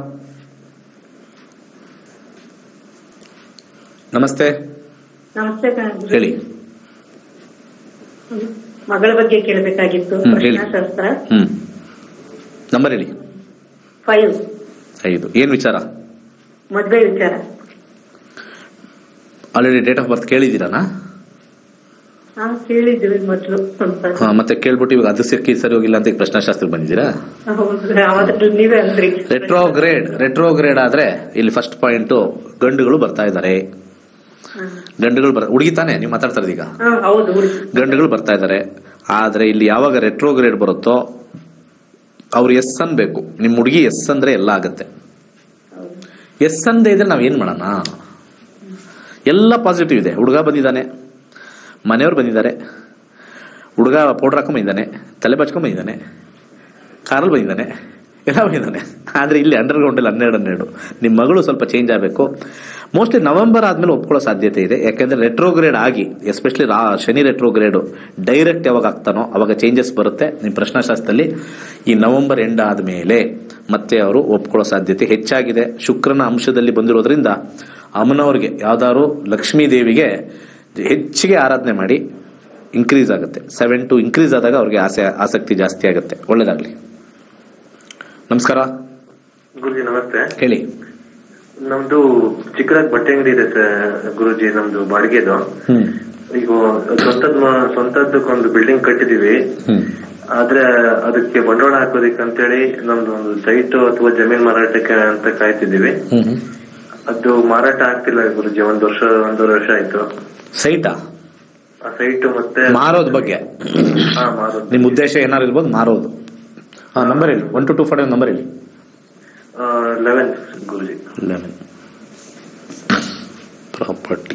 ನಮಸ್ತೆ ನಮಸ್ತೆ ಕಣ್- ಹೇಳಿ ಮಗಳ ಬಗ್ಗೆ ಕೇಳಬೇಕಾಗಿತ್ತು ಹ್ಮ್, ಹೇಳಿ. ಪ್ರಶ್ನಾಶಾಸ್ತ್ರ ಹ್ಮ್ ನಂಬರ್ ಹೇಳಿ ಫೈವ್ ಐದು ಏನ್ ವಿಚಾರ ಮದ್ವೆ ವಿಚಾರ ಆಲ್ರೆಡಿ ಡೇಟ್ ಆಫ್ ಬರ್ತ್ ಕೇಳಿದ್ದೀರಾನಾ ಹಾ ಕೇಳಿದ್ವಿ ಮೊದ್ಲು ಸ್ವಲ್ಪ ಹಾ, ಮತ್ತೆ ಕೇಳ್ಬಿಟ್ಟು ಇವಾಗ ಅದು ಸಿಕ್ಕಿ ಸರಿ ಹೋಗಿಲ್ಲ ಅಂತ ಈಗ ಪ್ರಶ್ನಾಶಾಸ್ತ್ರಕ್ಕೆ ಬಂದಿದ್ದೀರಾ ಹೌದು ಅವತ್ತು ನೀವೇ ಅಂದ್ರಿ ರೆಟ್ರೋಗ್ರೇಡ್ ರೆಟ್ರೋಗ್ರೇಡ್ ಆದ್ರೆ ಇಲ್ಲಿ ಫಸ್ಟ್ ಪಾಯಿಂಟ್ ಗಂಡುಗಳು ಬರ್ತಾ ಇದ್ದಾರೆ ಹಾ. ಗಂಡುಗಳು ಬರ್ ಹುಡುಗಿ ತಾನೆ ನೀವು ಮಾತಾಡ್ತಾ ಇರೋದು ಈಗ ಹಾ ಹೌದು ಹುಡುಗಿ ಗಂಡುಗಳು ಬರ್ತಾ ಇದ್ದಾರೆ ಆದ್ರೆ ಇಲ್ಲಿ ಯಾವಾಗ ರೆಟ್ರೋಗ್ರೇಡ್ ಬರುತ್ತೋ ಅವ್ರು ಎಸ್ ಅನ್ಬೇಕು ನಿಮ್ ಹುಡುಗಿ ಎಸ್ ಅಂದ್ರೆ ಎಲ್ಲ ಆಗತ್ತೆ ಹೌದು. ಎಸ್ ಅಂದೇ ಇದ್ರೆ ನಾವ್ ಏನ್ ಮಾಡೋಣ ಎಲ್ಲ ಪಾಸಿಟಿವ್ ಇದೆ ಹುಡುಗ ಬಂದಿದ್ದಾನೆ ಮನೆಯವ್ರು ಬಂದಿದ್ದಾರೆ ಹುಡುಗ ಪೌಡರ್ ಹಾಕೊಂಡ್ ಬಂದಿದ್ದಾನೆ ತಲೆ ಬಚ್ಕೊಂಡ್ ಬಂದಿದ್ದಾನೆ ಕಾರಲ್ಲಿ ಬಂದಿದ್ದಾನೆ ಎಲ್ಲ ಬಂದಿದ್ದಾನೆ ಆದ್ರೆ ಇಲ್ಲಿ ಅಂಡರ್ ಗ್ರೌಂಡ್ ಅಲ್ಲಿ ಹನ್ನೆರಡು ಹನ್ನೆರಡು ನಿಮ್ಮ ಮಗಳು ಸ್ವಲ್ಪ ಚೇಂಜ್ ಆಗಬೇಕು ಮೋಸ್ಟ್ಲಿ ನವೆಂಬರ್ ಆದ್ಮೇಲೆ ಒಪ್ಕೊಳ್ಳೋ ಸಾಧ್ಯತೆ ಇದೆ ಯಾಕೆಂದ್ರೆ ರೆಟ್ರೋಗ್ರೇಡ್ ಆಗಿ ಎಸ್ಪೆಷಲಿ ಶನಿ ರೆಟ್ರೋಗ್ರೇಡ್ ಡೈರೆಕ್ಟ್ ಯಾವಾಗ ಆಗ್ತಾನೋ ಅವಾಗ ಚೇಂಜಸ್ ಬರುತ್ತೆ ನಿಮ್ಮ ಪ್ರಶ್ನಾಶಾಸ್ತ್ರದಲ್ಲಿ ಈ ನವೆಂಬರ್ ಎಂಡ್ ಆದ್ಮೇಲೆ ಮತ್ತೆ ಅವರು ಒಪ್ಕೊಳ್ಳೋ ಸಾಧ್ಯತೆ ಹೆಚ್ಚಾಗಿದೆ ಶುಕ್ರನ ಅಂಶದಲ್ಲಿ ಬಂದಿರೋದ್ರಿಂದ ಅಮ್ಮನವ್ರಿಗೆ ಯಾವ್ದಾದ್ರು ಲಕ್ಷ್ಮೀ ದೇವಿಗೆ ಹೆಚ್ಚಿಗೆ ಆರಾಧನೆ ಮಾಡಿ ಇನ್ಕ್ರೀಸ್ ಆಗುತ್ತೆ ಸೆವೆನ್ ಟು ಇನ್ಕ್ರೀಸ್ ಆದಾಗ ಅವ್ರಿಗೆ ಆಸೆ ಆಸಕ್ತಿ ಜಾಸ್ತಿ ಆಗುತ್ತೆ ಒಳ್ಳೇದಾಗ್ಲಿ ನಮಸ್ಕಾರ ಗುರುಜಿ ನಮಸ್ತೆ ಹೇಳಿ ನಮ್ದು ಚಿಕ್ಕದಾಗಿ ಬಟ್ಟೆ ಅಂಗಡಿ ಇದೆ ಸರ್ ಗುರುಜಿ ನಮ್ದು ಬಾಡಿಗೆದು ಹ್ಮ್ ಈಗ ಸ್ವಂತದ್ ಮ- ಸ್ವಂತದ್ದಕ್ಕೊಂದು ಬಿಲ್ಡಿಂಗ್ ಕಟ್ಟಿದೀವಿ ಹ್ಮ್ ಆದ್ರೆ ಅದಕ್ಕೆ ಬಂಡವಾಳ ಹಾಕೋದಿಕ್ಕೆ ಅಂತೇಳಿ ನಮ್ದು ಒಂದು ಸೈಟ್ ಅಥವಾ ಜಮೀನ್ ಮಾರಾಟಕ್ಕೆ ಅಂತ ಕಾಯ್ತಿದೀವಿ ಹ್ಮ್ ಹ್ಮ್ ಅದು ಮಾರಾಟ ಆಗ್ತಿಲ್ಲ ಗುರುಜಿ ಒಂದ್ ವರ್ಷ ಒಂದೂವರೆ ವರ್ಷ ಆಯ್ತು ಸೈಟಾ ಆ ಸೈಟ್ ಮತ್ತೆ ಮಾರೋದ್ ಬಗ್ಗೆ ಹಾ ಮಾರೋದು ನಿಮ್ ಉದ್ದೇಶ ಏನಾರು ಇರ್ಬೋದು ಮಾರೋದು ಹಾ ನಂಬರ್ ಹೇಳಿ one two two five number ಹೇಳಿ ಲೆವೆನ್ ಗುರುಜಿ ಲೆವೆನ್ ಪ್ರಾಪರ್ಟಿ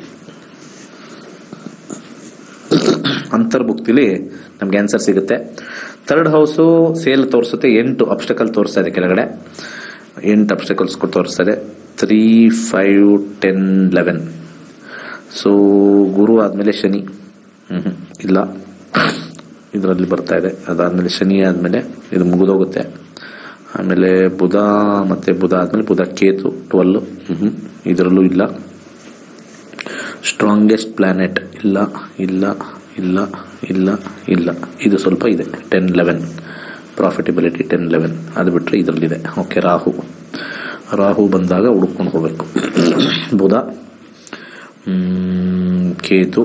ಅಂತರ್ಭುಕ್ತಿಲಿ ನಮ್ಗೆ ಆನ್ಸರ್ ಸಿಗುತ್ತೆ ಥರ್ಡ್ ಹೌಸು ಸೇಲ್ ತೋರಿಸುತ್ತೆ ಎಂಟು ಅಬ್ಸ್ಟಕಲ್ ತೋರಿಸ್ತಾ ಇದೆ ಕೆಳಗಡೆ ಎಂಟು ಅಬ್ಸ್ಟಕಲ್ಸ್ ತೋರಿಸ್ತಾ ಇದೆ three five ten eleven so Guru ಆದ್ಮೇಲೆ ಶನಿ ಹ್ಮ್ ಹ್ಮ್. ಇಲ್ಲ ಇದರಲ್ಲಿ ಬರ್ತಾ ಇದೆ ಅದಾದ್ಮೇಲೆ ಶನಿ ಆದ್ಮೇಲೆ ಇದು ಮುಗಿದೋಗುತ್ತೆ ಆಮೇಲೆ ಬುಧ ಮತ್ತೆ ಬುಧ ಆದ್ಮೇಲೆ ಬುಧ ಕೇತು ಟ್ವೆಲ್ ಇದರಲ್ಲೂ ಇಲ್ಲ ಸ್ಟ್ರಾಂಗೆಸ್ಟ್ ಪ್ಲಾನೆಟ್ ಇಲ್ಲ ಇಲ್ಲ ಇಲ್ಲ ಇಲ್ಲ ಇಲ್ಲ ಇದು ಸ್ವಲ್ಪ ಇದೆ ten eleven profitability ten eleven ಅದು ಬಿಟ್ಟರೆ ಇದರಲ್ಲಿದೆ ಓಕೆ ರಾಹು ರಾಹು ಬಂದಾಗ ಹುಡುಕೊಂಡು ಹೋಗಬೇಕು ಬುಧ ಮ್, ಕೇತು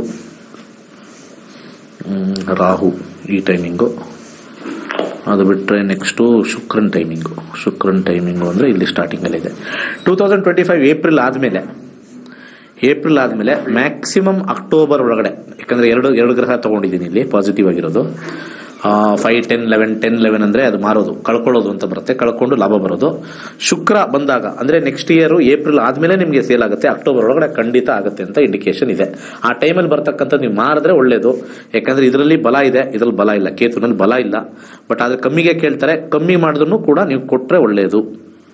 ಮ್, ರಾಹು ಈ ಟೈಮಿಂಗು ಅದು ಬಿಟ್ಟರೆ ನೆಕ್ಸ್ಟು ಶುಕ್ರನ್ ಟೈಮಿಂಗು ಶುಕ್ರನ್ ಟೈಮಿಂಗು ಅಂದರೆ ಇಲ್ಲಿ ಸ್ಟಾರ್ಟಿಂಗಲ್ಲಿದೆ two thousand twenty five April ಆದಮೇಲೆ ಏಪ್ರಿಲ್ ಆದಮೇಲೆ ಮ್ಯಾಕ್ಸಿಮಮ್ ಅಕ್ಟೋಬರ್ ಒಳಗಡೆ ಯಾಕಂದ್ರೆ ಎರಡು ಎರಡು ಗ್ರಹ ತಗೊಂಡಿದ್ದೀನಿ ಇಲ್ಲಿ ಪಾಸಿಟಿವ್ ಆಗಿರೋದು five ten eleven ten eleven ಅಂದ್ರೆ ಅದು ಮಾರೋದು ಕಳ್ಕೊಳ್ಳೋದು ಅಂತ ಬರುತ್ತೆ ಕಳ್ಕೊಂಡು ಲಾಭ ಬರೋದು ಶುಕ್ರ ಬಂದಾಗ ಅಂದ್ರೆ ನೆಕ್ಸ್ಟ್ ಇಯರ್ ಏಪ್ರಿಲ್ ಆದ್ಮೇಲೆ ನಿಮಗೆ ಸೇಲ್ ಆಗುತ್ತೆ ಅಕ್ಟೋಬರ್ ಒಳಗಡೆ ಖಂಡಿತ ಆಗುತ್ತೆ ಅಂತ ಇಂಡಿಕೇಶನ್ ಇದೆ ಆ ಟೈಮಲ್ಲಿ ಬರ್ತಕ್ಕಂಥ ನೀವು ಮಾರಿದ್ರೆ ಒಳ್ಳೇದು ಯಾಕಂದ್ರೆ ಇದರಲ್ಲಿ ಬಲ ಇದೆ ಇದರಲ್ಲಿ ಬಲ ಇಲ್ಲ ಕೇತುನಲ್ಲಿ ಬಲ ಇಲ್ಲ ಬಟ್ ಆದ್ರೆ ಕಮ್ಮಿಗೆ ಕೇಳ್ತಾರೆ ಕಮ್ಮಿ ಮಾಡಿದ್ರು ಕೂಡ ನೀವು ಕೊಟ್ರೆ ಒಳ್ಳೇದು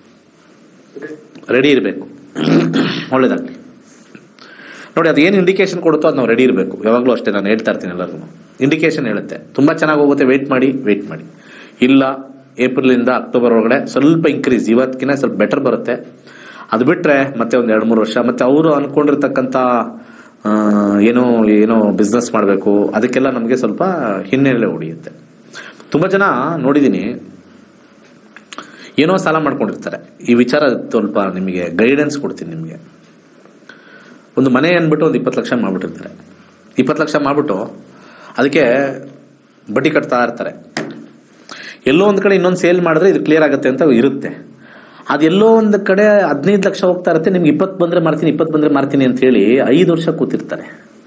ರೆಡಿ ಇರಬೇಕು ಒಳ್ಳೇದಾಗ್ಲಿ ನೋಡಿ ಅದು ಏನು ಇಂಡಿಕೇಶನ್ ಕೊಡುತ್ತೋ ಅದು ನಾವು ರೆಡಿ ಇರಬೇಕು ಯಾವಾಗಲೂ ಅಷ್ಟೇ ನಾನು ಹೇಳ್ತಾ ಇರ್ತೀನಿ ಎಲ್ಲರಿಗೂ ಇಂಡಿಕೇಶನ್ ಹೇಳುತ್ತೆ ತುಂಬಾ ಚೆನ್ನಾಗಿ ಹೋಗುತ್ತೆ ವೆಯ್ಟ್ ಮಾಡಿ ವೆಯ್ಟ್ ಮಾಡಿ ಇಲ್ಲ ಏಪ್ರಿಲಿಂದ ಅಕ್ಟೋಬರ್ ಒಳಗಡೆ ಸ್ವಲ್ಪ ಇನ್ಕ್ರೀಸ್ ಇವತ್ತಿನ ಸ್ವಲ್ಪ ಬೆಟರ್ ಬರುತ್ತೆ ಅದು ಬಿಟ್ರೆ ಮತ್ತೆ ಒಂದ್ ಎರಡು ಮೂರು ವರ್ಷ ಮತ್ತೆ ಅವರು ಅನ್ಕೊಂಡಿರ್ತಕ್ಕಂಥ ಆ, ಏನೋ ಏನೋ ಬಿಸ್ನೆಸ್ ಮಾಡಬೇಕು ಅದಕ್ಕೆಲ್ಲ ನಮಗೆ ಸ್ವಲ್ಪ ಹಿನ್ನೆಲೆ ಹೊಡೆಯುತ್ತೆ ತುಂಬಾ ಜನ ನೋಡಿದೀನಿ ಏನೋ ಸಾಲ ಮಾಡ್ಕೊಂಡಿರ್ತಾರೆ ಈ ವಿಚಾರ ಸ್ವಲ್ಪ ನಿಮಗೆ ಗೈಡೆನ್ಸ್ ಕೊಡ್ತೀನಿ ನಿಮಗೆ ಒಂದು ಮನೆ ಅಂದ್ಬಿಟ್ಟು ಒಂದು ಇಪ್ಪತ್ತು ಲಕ್ಷ ಮಾಡ್ಬಿಟ್ಟಿರ್ತಾರೆ ಇಪ್ಪತ್ತು ಲಕ್ಷ ಮಾಡ್ಬಿಟ್ಟು ಅದಕ್ಕೆ ಬಡ್ಡಿ ಕಟ್ತಾ ಇರ್ತಾರೆ ಎಲ್ಲೋ ಒಂದು ಕಡೆ ಇನ್ನೊಂದು ಸೇಲ್ ಮಾಡಿದ್ರೆ ಇದು ಕ್ಲಿಯರ್ ಆಗುತ್ತೆ ಅಂತ ಇರುತ್ತೆ ಅದೆಲ್ಲೋ ಒಂದು ಕಡೆ ಹದಿನೈದು ಲಕ್ಷ ಹೋಗ್ತಾ ಇರುತ್ತೆ ನಿಮ್ಗೆ ಇಪ್ಪತ್ತು ಬಂದ್ರೆ ಮಾಡ್ತೀನಿ ಇಪ್ಪತ್ತು ಬಂದ್ರೆ ಮಾಡ್ತೀನಿ ಅಂತ ಹೇಳಿ ಐದು ವರ್ಷ ಕೂತಿರ್ತಾರೆ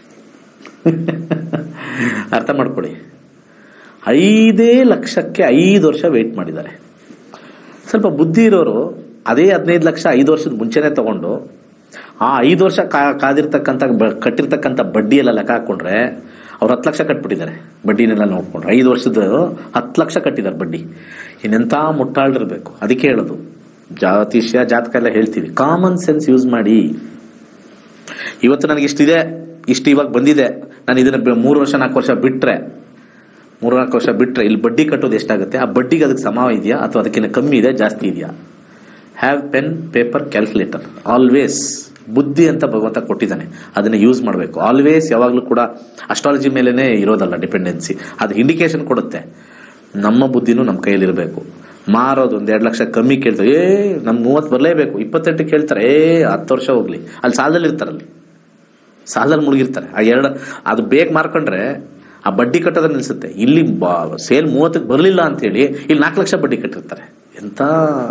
ಅರ್ಥ ಮಾಡ್ಕೊಳ್ಳಿ ಐದೇ ಲಕ್ಷಕ್ಕೆ ಐದು ವರ್ಷ ವೆಯ್ಟ್ ಮಾಡಿದ್ದಾರೆ ಸ್ವಲ್ಪ ಬುದ್ಧಿ ಇರೋರು ಅದೇ ಹದಿನೈದು ಲಕ್ಷ ಐದು ವರ್ಷದ ಮುಂಚೆನೆ ತಗೊಂಡು ಆ ಐದು ವರ್ಷ ಕಾ- ಕಾದಿರ್ತಕ್ಕಂಥ ಬ- ಕಟ್ಟಿರ್ತಕ್ಕಂಥ ಬಡ್ಡಿ ಎಲ್ಲ ಲೆಕ್ಕ ಹಾಕೊಂಡ್ರೆ ಅವ್ರು ಹತ್ತು ಲಕ್ಷ ಕಟ್ಬಿಟ್ಟಿದ್ದಾರೆ ಬಡ್ಡಿನೆಲ್ಲ ನೋಡ್ಕೊಂಡ್ರೆ ಐದು ವರ್ಷದ ಹತ್ತು ಲಕ್ಷ ಕಟ್ಟಿದ್ದಾರೆ ಬಡ್ಡಿ ಇನ್ನೆಂಥ ಮುಟ್ಟಾಳಿರ್ಬೇಕು ಅದಕ್ಕೆ ಹೇಳೋದು ಜಾತಿಷ್ಯ ಜಾತಕ ಎಲ್ಲ ಹೇಳ್ತೀವಿ ಕಾಮನ್ ಸೆನ್ಸ್ ಯೂಸ್ ಮಾಡಿ ಇವತ್ತು ನನಗೆ ಇಷ್ಟಿದೆ ಇಷ್ಟು ಇವಾಗ ಬಂದಿದೆ ನಾನು ಇದನ್ನ ಬೆ- ಮೂರು ವರ್ಷ ನಾಲ್ಕು ವರ್ಷ ಬಿಟ್ರೆ ಮೂರು ನಾಲ್ಕು ವರ್ಷ ಬಿಟ್ರೆ ಇಲ್ಲಿ ಬಡ್ಡಿ ಕಟ್ಟೋದು ಎಷ್ಟಾಗುತ್ತೆ ಆ ಬಡ್ಡಿಗೆ ಅದಕ್ಕೆ ಸಮ ಇದೆಯಾ ಅಥವಾ ಅದಕ್ಕಿಂತ ಕಮ್ಮಿ ಇದೆ ಜಾಸ್ತಿ ಇದೆಯಾ have pen paper calculator always ಬುದ್ಧಿ ಅಂತ ಭಗವಂತ ಕೊಟ್ಟಿದ್ದಾನೆ ಅದನ್ನ ಯೂಸ್ ಮಾಡಬೇಕು ಆಲ್ವೇಸ್ ಯಾವಾಗಲೂ ಕೂಡ ಅಸ್ಟ್ರಾಲಜಿ ಮೇಲೇನೆ ಇರೋದಲ್ಲ ಡಿಪೆಂಡೆನ್ಸಿ ಅದು ಇಂಡಿಕೇಶನ್ ಕೊಡುತ್ತೆ ನಮ್ಮ ಬುದ್ಧಿನೂ ನಮ್ಮ ಕೈಯಲ್ಲಿರಬೇಕು ಮಾರೋದು ಒಂದ್ ಎರಡು ಲಕ್ಷ ಕಮ್ಮಿ ಕೇಳ್ತಾರೆ ಏ ನಮ್ ಮೂವತ್ತು ಬರಲೇಬೇಕು ಇಪ್ಪತ್ತೆಂಟು ಕೇಳ್ತಾರೆ ಏ ಹತ್ತು ವರ್ಷ ಹೋಗ್ಲಿ ಅಲ್ಲಿ ಸಾಲದಲ್ಲಿ ಇರ್ತಾರಲ್ಲಿ ಸಾಲದಲ್ಲಿ ಮುಳುಗಿರ್ತಾರೆ ಆ ಎರಡು ಅದು ಬೇಗ ಮಾರ್ಕೊಂಡ್ರೆ ಆ ಬಡ್ಡಿ ಕಟ್ಟೋದನ್ನ ನಿಲ್ಸುತ್ತೆ ಇಲ್ಲಿ ಸೇಲ್ ಮೂವತ್ತಕ್ಕೆ ಬರಲಿಲ್ಲ ಅಂತ ಹೇಳಿ ಇಲ್ಲಿ ನಾಲ್ಕು ಲಕ್ಷ ಬಡ್ಡಿ ಕಟ್ಟಿರ್ತಾರೆ ಎಂತ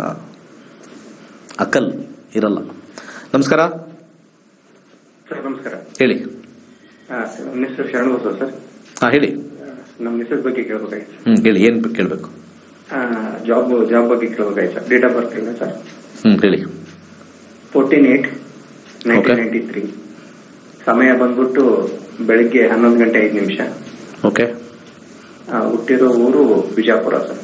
ಅಕ್ಕಲ್ ಇರಲ್ಲ ನಮಸ್ಕಾರ ಸರ್ ನಮಸ್ಕಾರ ಹೇಳಿ ಆ, ನನ್ನ ಹೆಸರು ಶರಣಬಸವ ಸರ್ ಹಾ ಹೇಳಿ ನಮ್ಮ ಮಿಸಸ್ ಬಗ್ಗೆ ಕೇಳ್ಬೇಕಾಯ್ತು ಹ್ಮ್ ಹೇಳಿ ಏನ್ ಕೇಳ್ಬೇಕು ಜಾಬ್ ಜಾಬ್ ಬಗ್ಗೆ ಕೇಳ್ಬೇಕಾಯ್ತು ಸರ್ ಡೇಟ್ ಆಫ್ ಬರ್ತ್ ಇಲ್ಲ ಸರ್ ಹ್ಮ್ ಹೇಳಿ fourteen eight Okay. Nineteen ninety three ಸಮಯ ಬಂದ್ಬಿಟ್ಟು ಬೆಳಿಗ್ಗೆ ಹನ್ನೊಂದು ಗಂಟೆ ಐದು ನಿಮಿಷ ಓಕೆ ಆ, ಹುಟ್ಟಿರೋ ಊರು ಬಿಜಾಪುರ ಸರ್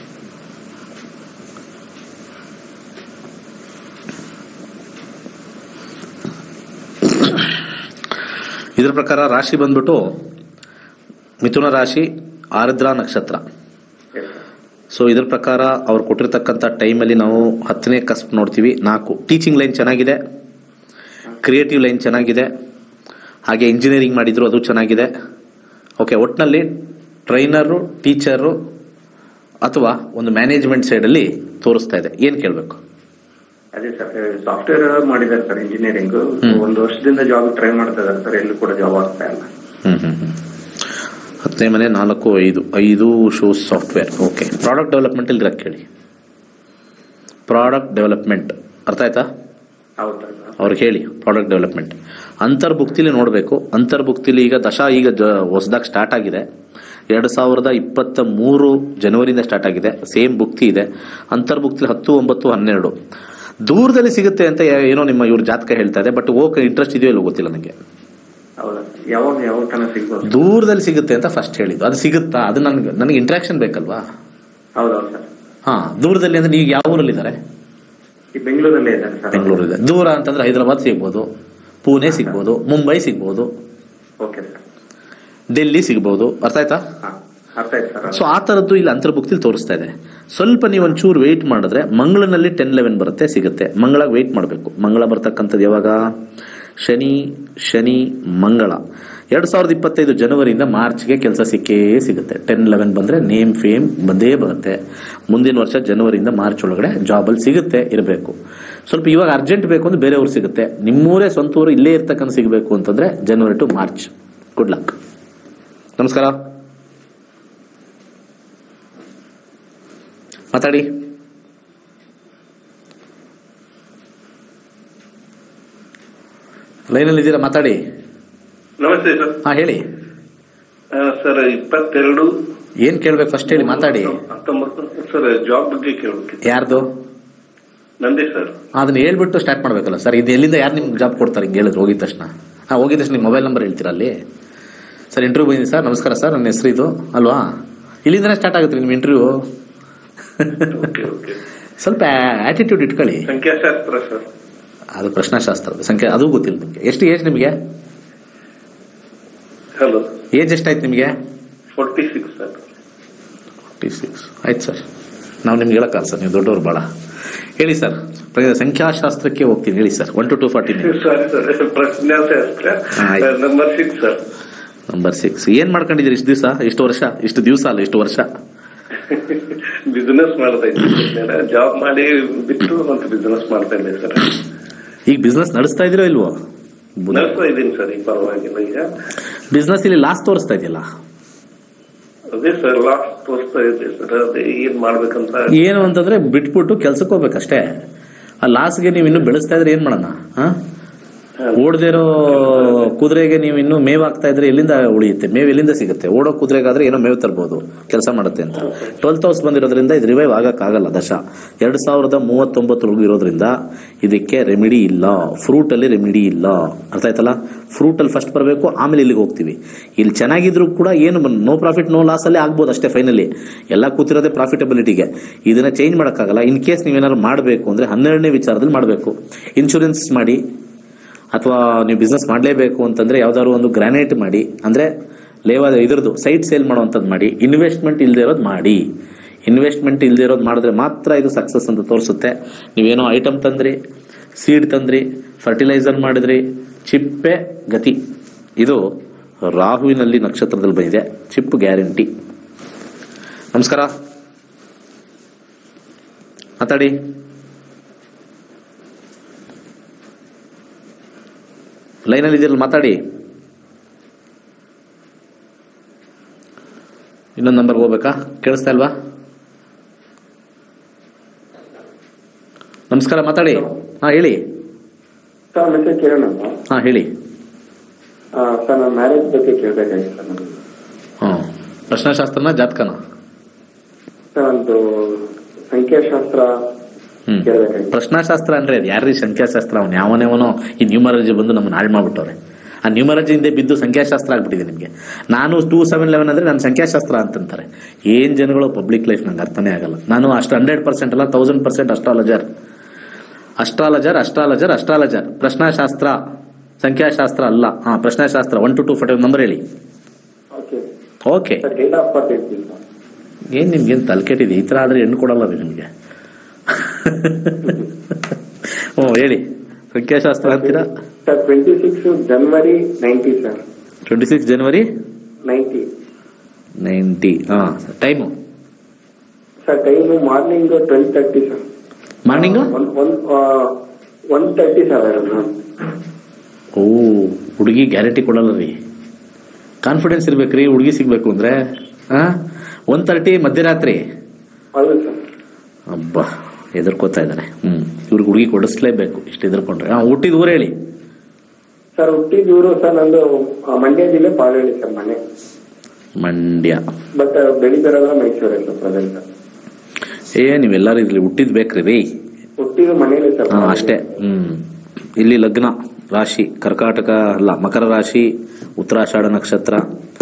ಇದ್ರ ಪ್ರಕಾರ ರಾಶಿ ಬಂದ್ಬಿಟ್ಟು ಮಿಥುನ ರಾಶಿ ಆರ್ದ್ರ ನಕ್ಷತ್ರ Yes, sir. ಸೊ ಇದ್ರ ಪ್ರಕಾರ ಅವ್ರು ಕೊಟ್ಟಿರ್ತಕ್ಕಂಥ ಟೈಮಲ್ಲಿ ನಾವು ಹತ್ತನೇ ಕಸ್ಪ್ ನೋಡ್ತೀವಿ ನಾಲ್ಕು ಟೀಚಿಂಗ್ ಲೈನ್ ಚೆನ್ನಾಗಿದೆ ಕ್ರಿಯೇಟಿವ್ ಲೈನ್ ಚೆನ್ನಾಗಿದೆ ಹಾಗೆ ಇಂಜಿನಿಯರಿಂಗ್ ಮಾಡಿದ್ರು ಅದು ಚೆನ್ನಾಗಿದೆ ಓಕೆ ಒಟ್ಟಿನಲ್ಲಿ ಟ್ರೈನರು ಟೀಚರು ಅಥವಾ ಒಂದು ಮ್ಯಾನೇಜ್ಮೆಂಟ್ ಸೈಡಲ್ಲಿ ತೋರಿಸ್ತಾ ಇದೆ ಏನು ಕೇಳಬೇಕು ಅದೇ ಸರ್ ಸಾಫ್ಟ್ವೇರ್ ಮಾಡಿದ್ದಾರೆ ಸರ್ ಇಂಜಿನಿಯರಿಂಗ್ ಒಂದು ವರ್ಷದಿಂದ ಜಾಬ್ ಟ್ರೈ ಮಾಡ್ತಾ ಇದ್ದಾರೆ ಸರ್ ಎಲ್ಲೂ ಕೂಡ ಜಾಬ್ ಆಗ್ತಾ ಇಲ್ಲ ಹ್ಮ್ ಹ್ಮ್ ಹ್ಮ್. ಹತ್ತನೇ ಮನೆ ನಾಲ್ಕು ಐದು ಐದು shows software okay product development ಇಲ್ಲಿ ಕೇಳಿ ಪ್ರಾಡಕ್ಟ್ ಡೆವಲಪ್ಮೆಂಟ್ ಅರ್ಥ ಆಯ್ತಾ ಹೌದಾ ಸರ್ ಅವ್ರಿಗೆ ಹೇಳಿ ಪ್ರಾಡಕ್ಟ್ ಡೆವಲಪ್ಮೆಂಟ್ ಅಂತರ್ಭುಕ್ತಿಲಿ ನೋಡಬೇಕು ಅಂತರ್ಭುಕ್ತಿಲಿ ಈಗ ದಶಾ ಈಗ ಹೊಸದಾಗಿ ಸ್ಟಾರ್ಟ್ ಆಗಿದೆ ಎರಡು ಸಾವಿರದ ಇಪ್ಪತ್ತ ಮೂರು ಜನವರಿಯಿಂದ ಸ್ಟಾರ್ಟ್ ಆಗಿದೆ ಸೇಮ್ ಭುಕ್ತಿ ಇದೆ ಅಂತರ್ಭುಕ್ತಿಲಿ ಹತ್ತು ಒಂಬತ್ತು ಹನ್ನೆರಡು ದೂರದಲ್ಲಿ ಸಿಗುತ್ತೆ ಅಂತ ಯಾ- ಏನೋ ನಿಮ್ಮ ಇವ್ರ ಜಾತಕ ಹೇಳ್ತಾ ಇದೆ ಬಟ್ ಹೋಗಕ್ಕೆ ಇಂಟ್ರೆಸ್ಟ್ ಇದೆಯೋ ಇಲ್ಲೋ ಗೊತ್ತಿಲ್ಲ ನನಗೆ ಹೌದಾ ಯಾವಾಗ ಯಾವಾಗ ತನಕ ಸಿಗ್ಬೋದು ದೂರದಲ್ಲಿ ಸಿಗುತ್ತೆ ಅಂತ ಫಸ್ಟ್ ಹೇಳಿದ್ದು ಅದು ಸಿಗುತ್ತಾ ಅದು ನನಗೆ ನನಗೆ ಇಂಟ್ರಾಕ್ಷನ್ ಬೇಕಲ್ವಾ ಹೌದೌದು ಸರ್ ಹಾ ದೂರದಲ್ಲಿ ಅಂದ್ರೆ ನೀವು ಯಾವ ಊರಲ್ಲಿದ್ದಾರೆ ಈ ಬೆಂಗಳೂರಲ್ಲೇ ಇದ್ದಾರೆ ಸರ್ ಬೆಂಗಳೂರು ಇದೆ ದೂರ ಅಂತಂದ್ರೆ ಹೈದರಾಬಾದ್ ಸಿಗ್ಬೋದು ಪುಣೆ ಸಿಗ್ಬೋದು ಮುಂಬೈ ಸಿಗ್ಬೋದು ಓಕೆ ಸರ್ ಡೆಲ್ಲಿ ಸಿಗ್ಬೋದು ಅರ್ಥ ಆಯ್ತಾ ಹಾ ಅರ್ಥ ಆಯ್ತು ಸರ್ ಸೊ ಆ ತರದ್ದು ಇಲ್ಲಿ ಅಂತರ್ಭುಕ್ತಿಲಿ ತೋರಿಸ್ತಾ ಇದೆ ಸ್ವಲ್ಪ ನೀವು ಒಂಚೂರು ವೆಯ್ಟ್ ಮಾಡಿದ್ರೆ ಮಂಗಳನಲ್ಲಿ ಟೆನ್ ಲೆವೆನ್ ಬರುತ್ತೆ ಸಿಗುತ್ತೆ ಮಂಗಳ ವೆಯ್ಟ್ ಮಾಡಬೇಕು ಮಂಗಳ ಬರ್ತಕ್ಕಂಥದ್ದು ಯಾವಾಗ ಶನಿ ಶನಿ ಮಂಗಳ ಎರಡ್ ಸಾವಿರದ ಇಪ್ಪತ್ತೈದು ಜನವರಿಯಿಂದ ಮಾರ್ಚ್ಗೆ ಕೆಲಸ ಸಿಕ್ಕೇ ಸಿಗುತ್ತೆ ಟೆನ್ ಲೆವೆನ್ ಬಂದ್ರೆ ನೇಮ್ ಫೇಮ್ ಬಂದೇ ಬರುತ್ತೆ ಮುಂದಿನ ವರ್ಷ ಜನವರಿಯಿಂದ ಮಾರ್ಚ್ ಒಳಗಡೆ ಜಾಬಲ್ಲಿ ಸಿಗುತ್ತೆ ಇರಬೇಕು ಸ್ವಲ್ಪ ಇವಾಗ ಅರ್ಜೆಂಟ್ ಬೇಕು ಅಂದ್ರೆ ಬೇರೆಯವ್ರು ಸಿಗುತ್ತೆ ನಿಮ್ಮೂರೇ ಸ್ವಂತ ಊರು ಇಲ್ಲೇ ಇರ್ತಕ್ಕಂಥ ಸಿಗಬೇಕು ಅಂತಂದ್ರೆ January to March good luck ನಮಸ್ಕಾರ ಮಾತಾಡಿ ಲೈನಲ್ಲಿ ಇದ್ದೀರಾ ಮಾತಾಡಿ ನಮಸ್ತೆ ಸರ್ ಹಾ ಹೇಳಿ ಆ, ಸರ್ ಇಪ್ಪತ್ತೆರಡು ಏನ್ ಕೇಳ್ಬೇಕು ಫಸ್ಟ್ ಹೇಳಿ ಮಾತಾಡಿ ಹತ್ತೊಂಬತ್ತು ಸರ್ ಜಾಬ್ ಬಗ್ಗೆ ಕೇಳಬೇಕಿತ್ತು ಯಾರ್ದು ನಂದೇ ಸರ್ ಅದನ್ನ ಹೇಳ್ಬಿಟ್ಟು ಸ್ಟಾರ್ಟ್ ಮಾಡ್ಬೇಕಲ್ಲ ಸರ್ ಇದು ಎಲ್ಲಿಂದ ಯಾರು ನಿಮ್ಗೆ ಜಾಬ್ ಕೊಡ್ತಾರೆ ಹಿಂಗೆ ಹೇಳಿದ್ರು ಹೋಗಿದ ತಕ್ಷಣ ಹಾ ಹೋಗಿದ ತಕ್ಷಣ ನಿಮ್ಮ ಮೊಬೈಲ್ ನಂಬರ್ ಹೇಳ್ತೀರಾ ಅಲ್ಲಿ ಸರ್ ಇಂಟರ್ವ್ಯೂ ಬಂದಿದೆ ಸರ್ ನಮಸ್ಕಾರ ಸರ್ ನನ್ನ ಹೆಸರು ಇದು ಅಲ್ವಾ ಇಲ್ಲಿಂದನೇ ಸ್ಟಾರ್ಟ್ ಆಗುತ್ತೆ ನಿಮ್ಮ ಇಂಟರ್ವ್ಯೂ ಓಕೆ ಓಕೆ ಸ್ವಲ್ಪ ಆಟಿಟ್ಯೂಡ್ ಇಟ್ಕೊಳ್ಳಿ ಸಂಖ್ಯಾಶಾಸ್ತ್ರ ಸರ್ ಅದು ಪ್ರಶ್ನಾಶಾಸ್ತ್ರ ಸಂಖ್ಯೆ ಅದು ಗೊತ್ತಿಲ್ಲ ನಿಮಗೆ ಎಷ್ಟು ಏಜ್ ನಿಮಗೆ ಹಲೋ ಏಜ್ ಎಷ್ಟಾಯ್ತು ನಿಮಗೆ forty six sir forty six ಆಯ್ತು ಸರ್ ನಾವು ನಿಮ್ಗೆ ಹೇಳಕ್ಕಲ್ಲ ಸರ್ ನೀವು ದೊಡ್ಡವ್ರು ಭಾಳ ಹೇಳಿ ಸರ್ ಪ್ರ- ಸಂಖ್ಯಾಶಾಸ್ತ್ರಕ್ಕೆ ಹೋಗ್ತೀನಿ ಹೇಳಿ sir one two two forty sorry sir ಪ್ರಶ್ನಾಶಾಸ್ತ್ರ ಹಾ, ಆಯ್ತು. Number six sir number six ಏನ್ ಮಾಡ್ಕೊಂಡಿದ್ದೀರಿ ಇಷ್ಟು ದಿವಸ ಇಷ್ಟು ವರ್ಷ ಇಷ್ಟು ದಿವಸ ಅಲ್ಲ ಇಷ್ಟು ವರ್ಷ ಬಿಸಿನೆಸ್ ಮಾಡ್ತಾ ಇದ್ದೀನಿ ಜಾಬ್ ಮಾಡಿ ಬಿಟ್ಟು ಮತ್ತೆ ಬಿಸಿನೆಸ್ ಮಾಡ್ತಾ ಇದ್ದೆ ಸರ್ ಈಗ ಬಿಸ್ನೆಸ್ ನಡೆಸ್ತಾ ಇದೀರೋ ಇಲ್ವೋ ನಡೆಸ್ತಾ ಇದ್ದೀನಿ ಸರ್ ಈಗ ಪರವಾಗಿಲ್ಲ ಈಗ ಬಿಸ್ನೆಸ್ ಇಲ್ಲಿ ಲಾಸ್ಟ್ ತೋರಿಸ್ತಾ ಇದೆಯಲ್ಲ ಅದೇ ಸರ್ ಲಾಸ್ಟ್ ತೋರಿಸ್ತಾ ಇದ್ದೆ ಸರ್ ಅದೇ ಏನ್ ಮಾಡ್ಬೇಕಂತ ಏನು ಅಂತಂದ್ರೆ ಬಿಟ್ಬಿಟ್ಟು ಕೆಲ್ಸಕ್ಕೆ ಹೋಗ್ಬೇಕಷ್ಟೇ ಆ ಲಾಸ್ಗೆ ನೀವು ಇನ್ನು ಬೆಳೆಸ್ತಾ ಇದ್ರೆ ಏನ್ ಮಾಡೋಣ ಹಾ ಓಡದೇ ಇರೋ ಕುದುರೆಗೆ ನೀವು ಇನ್ನು ಮೇವ್ ಹಾಕ್ತಾ ಇದ್ರೆ ಎಲ್ಲಿಂದ ಉಳಿಯುತ್ತೆ ಮೇವ್ ಎಲ್ಲಿಂದ ಸಿಗುತ್ತೆ ಓಡೋ ಕುದುರೆಗಾದ್ರೆ ಏನೋ ಮೇವು ತರ್ಬೋದು ಕೆಲಸ ಮಾಡುತ್ತೆ ಅಂತ ಟ್ವೆಲ್ತ್ ಹೌಸ್ ಬಂದಿರೋದ್ರಿಂದ ಇದು ರಿವೈವ್ ಆಗಕ್ಕಾಗಲ್ಲ ದಶ ಎರಡ್ ಸಾವಿರದ ಮೂವತ್ತೊಂಬತ್ತರವರೆಗೂ ಇರೋದ್ರಿಂದ ಇದಕ್ಕೆ ರೆಮಿಡಿ ಇಲ್ಲ ಫ್ರೂಟ್ ಅಲ್ಲಿ ರೆಮಿಡಿ ಇಲ್ಲ ಅರ್ಥ ಆಯ್ತಲ್ಲ ಫ್ರೂಟ್ ಅಲ್ಲಿ ಫಸ್ಟ್ ಬರಬೇಕು ಆಮೇಲೆ ಇಲ್ಲಿಗೆ ಹೋಗ್ತೀವಿ ಇಲ್ಲಿ ಚೆನ್ನಾಗಿದ್ರು ಕೂಡ ಏನು ನೋ ಪ್ರಾಫಿಟ್ ನೋ ಲಾಸ್ ಅಲ್ಲಿ ಆಗ್ಬೋದು ಅಷ್ಟೇ ಫೈನಲಿ ಎಲ್ಲ ಕೂತಿರೋದೇ ಪ್ರಾಫಿಟಬಿಲಿಟಿಗೆ ಇದನ್ನ ಚೇಂಜ್ ಮಾಡೋಕ್ಕಾಗಲ್ಲ ಇನ್ ಕೇಸ್ ನೀವೇನಾದ್ರು ಮಾಡಬೇಕು ಅಂದ್ರೆ ಹನ್ನೆರಡನೇ ವಿಚಾರದಲ್ಲಿ ಮಾಡಬೇಕು ಇನ್ಶೂರೆನ್ಸ್ ಮಾಡಿ ಅಥವಾ ನೀವು ಬಿಸ್ನೆಸ್ ಮಾಡಲೇಬೇಕು ಅಂತಂದ್ರೆ ಯಾವ್ದಾದ್ರು ಒಂದು ಗ್ರಾನೈಟ್ ಮಾಡಿ ಅಂದ್ರೆ ಲೇವ ಇದ್ರದ್ದು ಸೈಟ್ ಸೇಲ್ ಮಾಡುವಂಥದ್ದು ಮಾಡಿ ಇನ್ವೆಸ್ಟ್ಮೆಂಟ್ ಇಲ್ಲದೆ ಇರೋದು ಮಾಡಿ ಇನ್ವೆಸ್ಟ್ಮೆಂಟ್ ಇಲ್ಲದೆ ಇರೋದು ಮಾಡಿದ್ರೆ ಮಾತ್ರ ಇದು ಸಕ್ಸಸ್ ಅಂತ ತೋರಿಸುತ್ತೆ ನೀವೇನೋ ಐಟಮ್ ತಂದ್ರಿ ಸೀಡ್ ತಂದ್ರಿ ಫರ್ಟಿಲೈಸರ್ ಮಾಡಿದ್ರಿ ಚಿಪ್ಪೆ ಗತಿ ಇದು ರಾಹುವಿನಲ್ಲಿ ನಕ್ಷತ್ರದಲ್ಲಿ ಬಂದಿದೆ ಚಿಪ್ ಗ್ಯಾರಂಟಿ ನಮಸ್ಕಾರ ಮಾತಾಡಿ ಲೈನಲ್ಲಿ ಇದೆಯಲ್ಲ ಮಾತಾಡಿ ಇನ್ನೊಂದು ನಂಬರ್ಗೆ ಹೋಗ್ಬೇಕಾ ಕೇಳಿಸ್ತಾ ಇಲ್ವಾ ನಮಸ್ಕಾರ ಮಾತಾಡಿ ಹಾ ಹೇಳಿ ಸರ್ ಮೆಸೇಜ್ ಕೇಳೋಣ ಹಾ ಹೇಳಿ ಸರ್ ನಾನು ಮ್ಯಾರೇಜ್ ಬಗ್ಗೆ ಕೇಳಬೇಕಾಗಿತ್ತು ಸರ್ ನನಗೆ ಹ್ಮ್ ಪ್ರಶ್ನಾಶಾಸ್ತ್ರನ ಜಾತಕನ ಸರ್ ಒಂದು ಸಂಖ್ಯಾಶಾಸ್ತ್ರ ಹ್ಮ್ ಕೇಳಬೇಕಾಗಿತ್ತು ಪ್ರಶ್ನಾಶಾಸ್ತ್ರ ಅಂದ್ರೆ ಅದು ಯಾರ್ರೀ ಸಂಖ್ಯಾಶಾಸ್ತ್ರ ಅವನು ಯಾವನೇವನೋ ಈ ನ್ಯೂಮರಾಲಜಿ ಬಂದು ನಮ್ಮನ್ನ ಹಾಳು ಮಾಡ್ಬಿಟ್ಟವ್ರೆ ಆ ನ್ಯೂಮರಾಲಜಿ ಹಿಂದೆ ಬಿದ್ದು ಸಂಖ್ಯಾಶಾಸ್ತ್ರ ಆಗ್ಬಿಟ್ಟಿದೆ ನಿಮಗೆ ನಾನು ಟೂ ಸೆವೆನ್ ಲೆವೆನ್ ಅಂದ್ರೆ ನಾನು ಸಂಖ್ಯಾಶಾಸ್ತ್ರ ಅಂತಂತಾರೆ ಏನ್ ಜನಗಳು ಪಬ್ಲಿಕ್ ಲೈಫ್ ನಂಗೆ ಅರ್ಥನೇ ಆಗಲ್ಲ ನಾನು ಅಷ್ಟು ಹಂಡ್ರೆಡ್ ಪರ್ಸೆಂಟ್ ಅಲ್ಲ thousand percent astrologer astrologer astrologer astrologer ಪ್ರಶ್ನಾಶಾಸ್ತ್ರ ಸಂಖ್ಯಾಶಾಸ್ತ್ರ ಅಲ್ಲ ಹಾ ಪ್ರಶ್ನಾಶಾಸ್ತ್ರ one two two forty number ಹೇಳಿ okay okay sir date of birth ಹೇಳ್ತೀನಿ ಸರ್ ಏನ್ ನಿಮ್ಗೇನು ತಲೆ ಕೆಟ್ಟಿದೆ ಈ ತರ ಆದ್ರೆ ಹೆಣ್ಣು ಕೊಡಲ್ಲ ರೀ ನಿಮ್ಗೆ ಹ್ಞೂ ಹೇಳಿ ಸಂಖ್ಯಾಶಾಸ್ತ್ರ ಅಂತೀರಾ sir twenty six January ninety sir twenty six January ninety ninety ಹಾ time sir time morning twelve thirty sir morning one one one thirty sir ಓ ಹುಡುಗಿ ಗ್ಯಾರಂಟಿ ಕೊಡಲ್ಲ ರೀ ಕಾನ್ಫಿಡೆನ್ಸ್ ಇರ್ಬೇಕ್ರಿ ಹುಡುಗಿ ಸಿಗ್ಬೇಕು ಅಂದ್ರೆ ಹಾ ಒನ್ ತರ್ಟಿ ಮಧ್ಯರಾತ್ರಿ ಹೌದು ಸರ್ ಅಬ್ಬಾ ಎದುರ್ಕೋತಾ ಇದ್ದಾನೆ ಹ್ಮ್ ಇವ್ರಿಗೆ ಹುಡುಗಿ ಕೊಡಿಸ್ಲೇಬೇಕು ಇಷ್ಟು ಎದುರ್ಕೊಂಡ್ರೆ ಹಾ ಹುಟ್ಟಿದ ಊರು ಹೇಳಿ ಸರ್ ಹುಟ್ಟಿದೂರು ಸರ್ ನಂದು ಆ, ಮಂಡ್ಯ ಜಿಲ್ಲೆ ಪಾಳಹಳ್ಳಿ ಸರ್ ಮನೆ ಮಂಡ್ಯ ಬಟ್ ಬೆಳಿತಿರೋದ್ರ ಮೈಸೂರಲ್ಲಿ ಸರ್ ಪ್ರೆಸೆಂಟ್ ಏ ನೀವೆಲ್ಲರೂ ಇಲ್ಲಿ ಹುಟ್ಟಿದ್ ಬೇಕ್ರಿ ರೀ ಹುಟ್ಟಿದ ಮನೇಲಿ ಸರ್ ಹಾ ಅಷ್ಟೇ ಹ್ಮ್ ಇಲ್ಲಿ ಲಗ್ನ ರಾಶಿ ಕರ್ಕಾಟಕ ಅಲ್ಲ ಮಕರ ರಾಶಿ ಉತ್ತರಾಷಾಢ ನಕ್ಷತ್ರ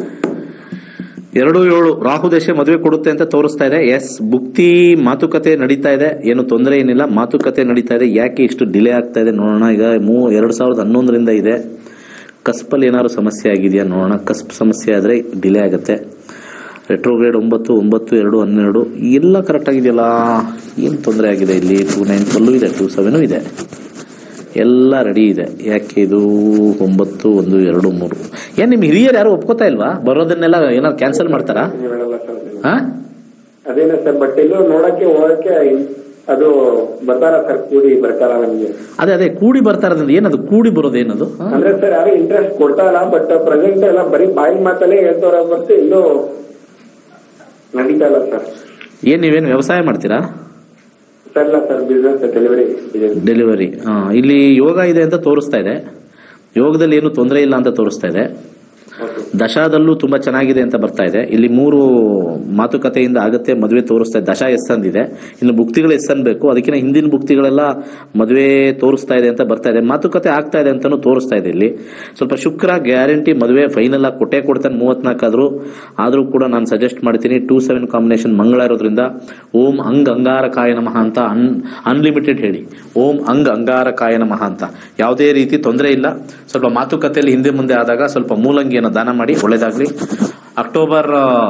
ಎರಡು ಏಳು ರಾಹು ದಶೆ ಮದುವೆ ಕೊಡುತ್ತೆ ಅಂತ ತೋರಿಸ್ತಾ ಇದೆ ಎಸ್ ಬುಕ್ತಿ ಮಾತುಕತೆ ನಡೀತಾ ಇದೆ ಏನು ತೊಂದರೆ ಏನಿಲ್ಲ ಮಾತುಕತೆ ನಡೀತಾ ಇದೆ ಯಾಕೆ ಇಷ್ಟು ಡಿಲೇ ಆಗ್ತಾ ಇದೆ ನೋಡೋಣ ಈಗ ಮೂ ಎರಡ್ ಸಾವಿರದ ಹನ್ನೊಂದರಿಂದ ಇದೆ ಕಸ್ಪಲ್ಲಿ ಏನಾದ್ರು ಸಮಸ್ಯೆ ಆಗಿದೆಯಾ ನೋಡೋಣ ಕಸ್ಪ್ ಸಮಸ್ಯೆ ಆದ್ರೆ ಡಿಲೇ ಆಗುತ್ತೆ ರೆಟ್ರೋಗ್ರೇಡ್ ಒಂಬತ್ತು ಒಂಬತ್ತು ಎರಡು ಹನ್ನೆರಡು ಎಲ್ಲ ಕರೆಕ್ಟ್ ಆಗಿದೆಯಲ್ಲ ಏನು ತೊಂದರೆ ಆಗಿದೆ ಇಲ್ಲಿ ಟೂ ನೈನ್ ಟ್ವೆಲ್ಲು ಇದೆ ಟೂ ಸೆವೆನು ಇದೆ ಎಲ್ಲ ರೆಡಿ ಇದೆ ಯಾಕೆ ಇದು ಒಂಬತ್ತು ಒಂದು ಎರಡು ಮೂರು ಏನ್ ನಿಮ್ ಹಿರಿಯರು ಯಾರು ಒಪ್ಕೋತಾ ಇಲ್ವಾ ಬರೋದನ್ನೆಲ್ಲ ಏನಾದ್ರು ಕ್ಯಾನ್ಸಲ್ ಮಾಡ್ತಾರಾ ನೀವು ಹೇಳಲ್ಲ ಸರ್ ಅದನ್ನ. ಹಾ ಅದೇನ ಸರ್ ಬಟ್ ಎಲ್ಲೋ ನೋಡಕ್ಕೆ ಹೋಗಕ್ಕೆ ಅದು ಬರ್ತಾರ ಸರ್ ಕೂಡಿ ಬರ್ತಾರ ನಮ್ಗೆ ಅದೇ ಅದೇ ಕೂಡಿ ಬರ್ತಾ ಇರೋದ್ರಿಂದ ಏನದು ಕೂಡಿ ಬರೋದು ಏನದು ಹಾ? ಅಂದ್ರೆ ಸರ್ ಯಾರು ಇಂಟ್ರೆಸ್ಟ್ ಕೊಡ್ತಾ ಇಲ್ಲ ಬಟ್ ಪ್ರೆಸೆಂಟ್ ಎಲ್ಲ ಬರೀ ಬಾಯಿ ಮಾತಲ್ಲೇ ಹೇಳ್ತಾರ ಬರ್ತು ಎಲ್ಲೋ ನಡೀತಾ ಇಲ್ಲ ಸರ್ ಏನ್ ನೀವೇನು ವ್ಯವಸಾಯ ಮಾಡ್ತೀರಾ ಸರ್ ಇಲ್ಲ ಸರ್ ಬಿಸ್ನೆಸ್ ಡೆಲಿವರಿ ಇದೆ ಡೆಲಿವರಿ ಇಲ್ಲಿ ಯೋಗ ಇದೆ ಅಂತ ತೋರಿಸ್ತಾ ಇದೆ ಯೋಗದಲ್ಲಿ ಏನು ತೊಂದರೆ ಇಲ್ಲ ಅಂತ ತೋರಿಸ್ತಾ ಇದೆ ಓಕೆ ದಶಾದಲ್ಲೂ ತುಂಬಾ ಚೆನ್ನಾಗಿದೆ ಅಂತ ಬರ್ತಾ ಇದೆ ಇಲ್ಲಿ ಮೂರು ಮಾತುಕತೆಯಿಂದ ಆಗತ್ತೆ ಮದುವೆ ತೋರಿಸ್ತಾ ಇದೆ ದಶಾ ಎಸ್ ಅಂದಿದೆ ಇನ್ನು ಭುಕ್ತಿಗಳು ಎಸ್ ಅನ್ಬೇಕು ಅದಕ್ಕಿಂತ ಹಿಂದಿನ ಭುಕ್ತಿಗಳೆಲ್ಲ ಮದುವೆ ತೋರಿಸ್ತಾ ಇದೆ ಅಂತ ಬರ್ತಾ ಇದೆ ಮಾತುಕತೆ ಆಗ್ತಾ ಇದೆ ಅಂತಾನು ತೋರಿಸ್ತಾ ಇದೆ ಇಲ್ಲಿ ಸ್ವಲ್ಪ ಶುಕ್ರ ಗ್ಯಾರಂಟಿ ಮದುವೆ ಫೈನಲ್ ಆಗಿ ಕೊಟ್ಟೆ ಕೊಡ್ತಾನೆ ಮೂವತ್ನಾಲ್ಕು ಆದ್ರೂ ಆದ್ರೂ ಕೂಡ ನಾನು ಸಜೆಸ್ಟ್ ಮಾಡ್ತೀನಿ ಟೂ ಸೆವೆನ್ ಕಾಂಬಿನೇಷನ್ ಮಂಗಳ ಇರೋದ್ರಿಂದ ಓಂ ಅಂಗ್ ಅಂಗಾರಕಾಯ ನಮಃ ಅಂತ ಅನ್ ಅನ್ಲಿಮಿಟೆಡ್ ಹೇಳಿ ಓಂ ಅಂಗ್ ಅಂಗಾರಕಾಯ ನಮಃ ಅಂತ ಯಾವುದೇ ರೀತಿ ತೊಂದರೆ ಇಲ್ಲ ಸ್ವಲ್ಪ ಮಾತುಕತೆಯಲ್ಲಿ ಹಿಂದೆ ಮುಂದೆ ಆದಾಗ ಸ್ವಲ್ಪ ಮೂಲಂಗಿಯನ್ನು ದಾನ ಮಾಡಿ ಒಳ್ಳೇದಾಗ್ಲಿ ಅಕ್ಟೋಬರ್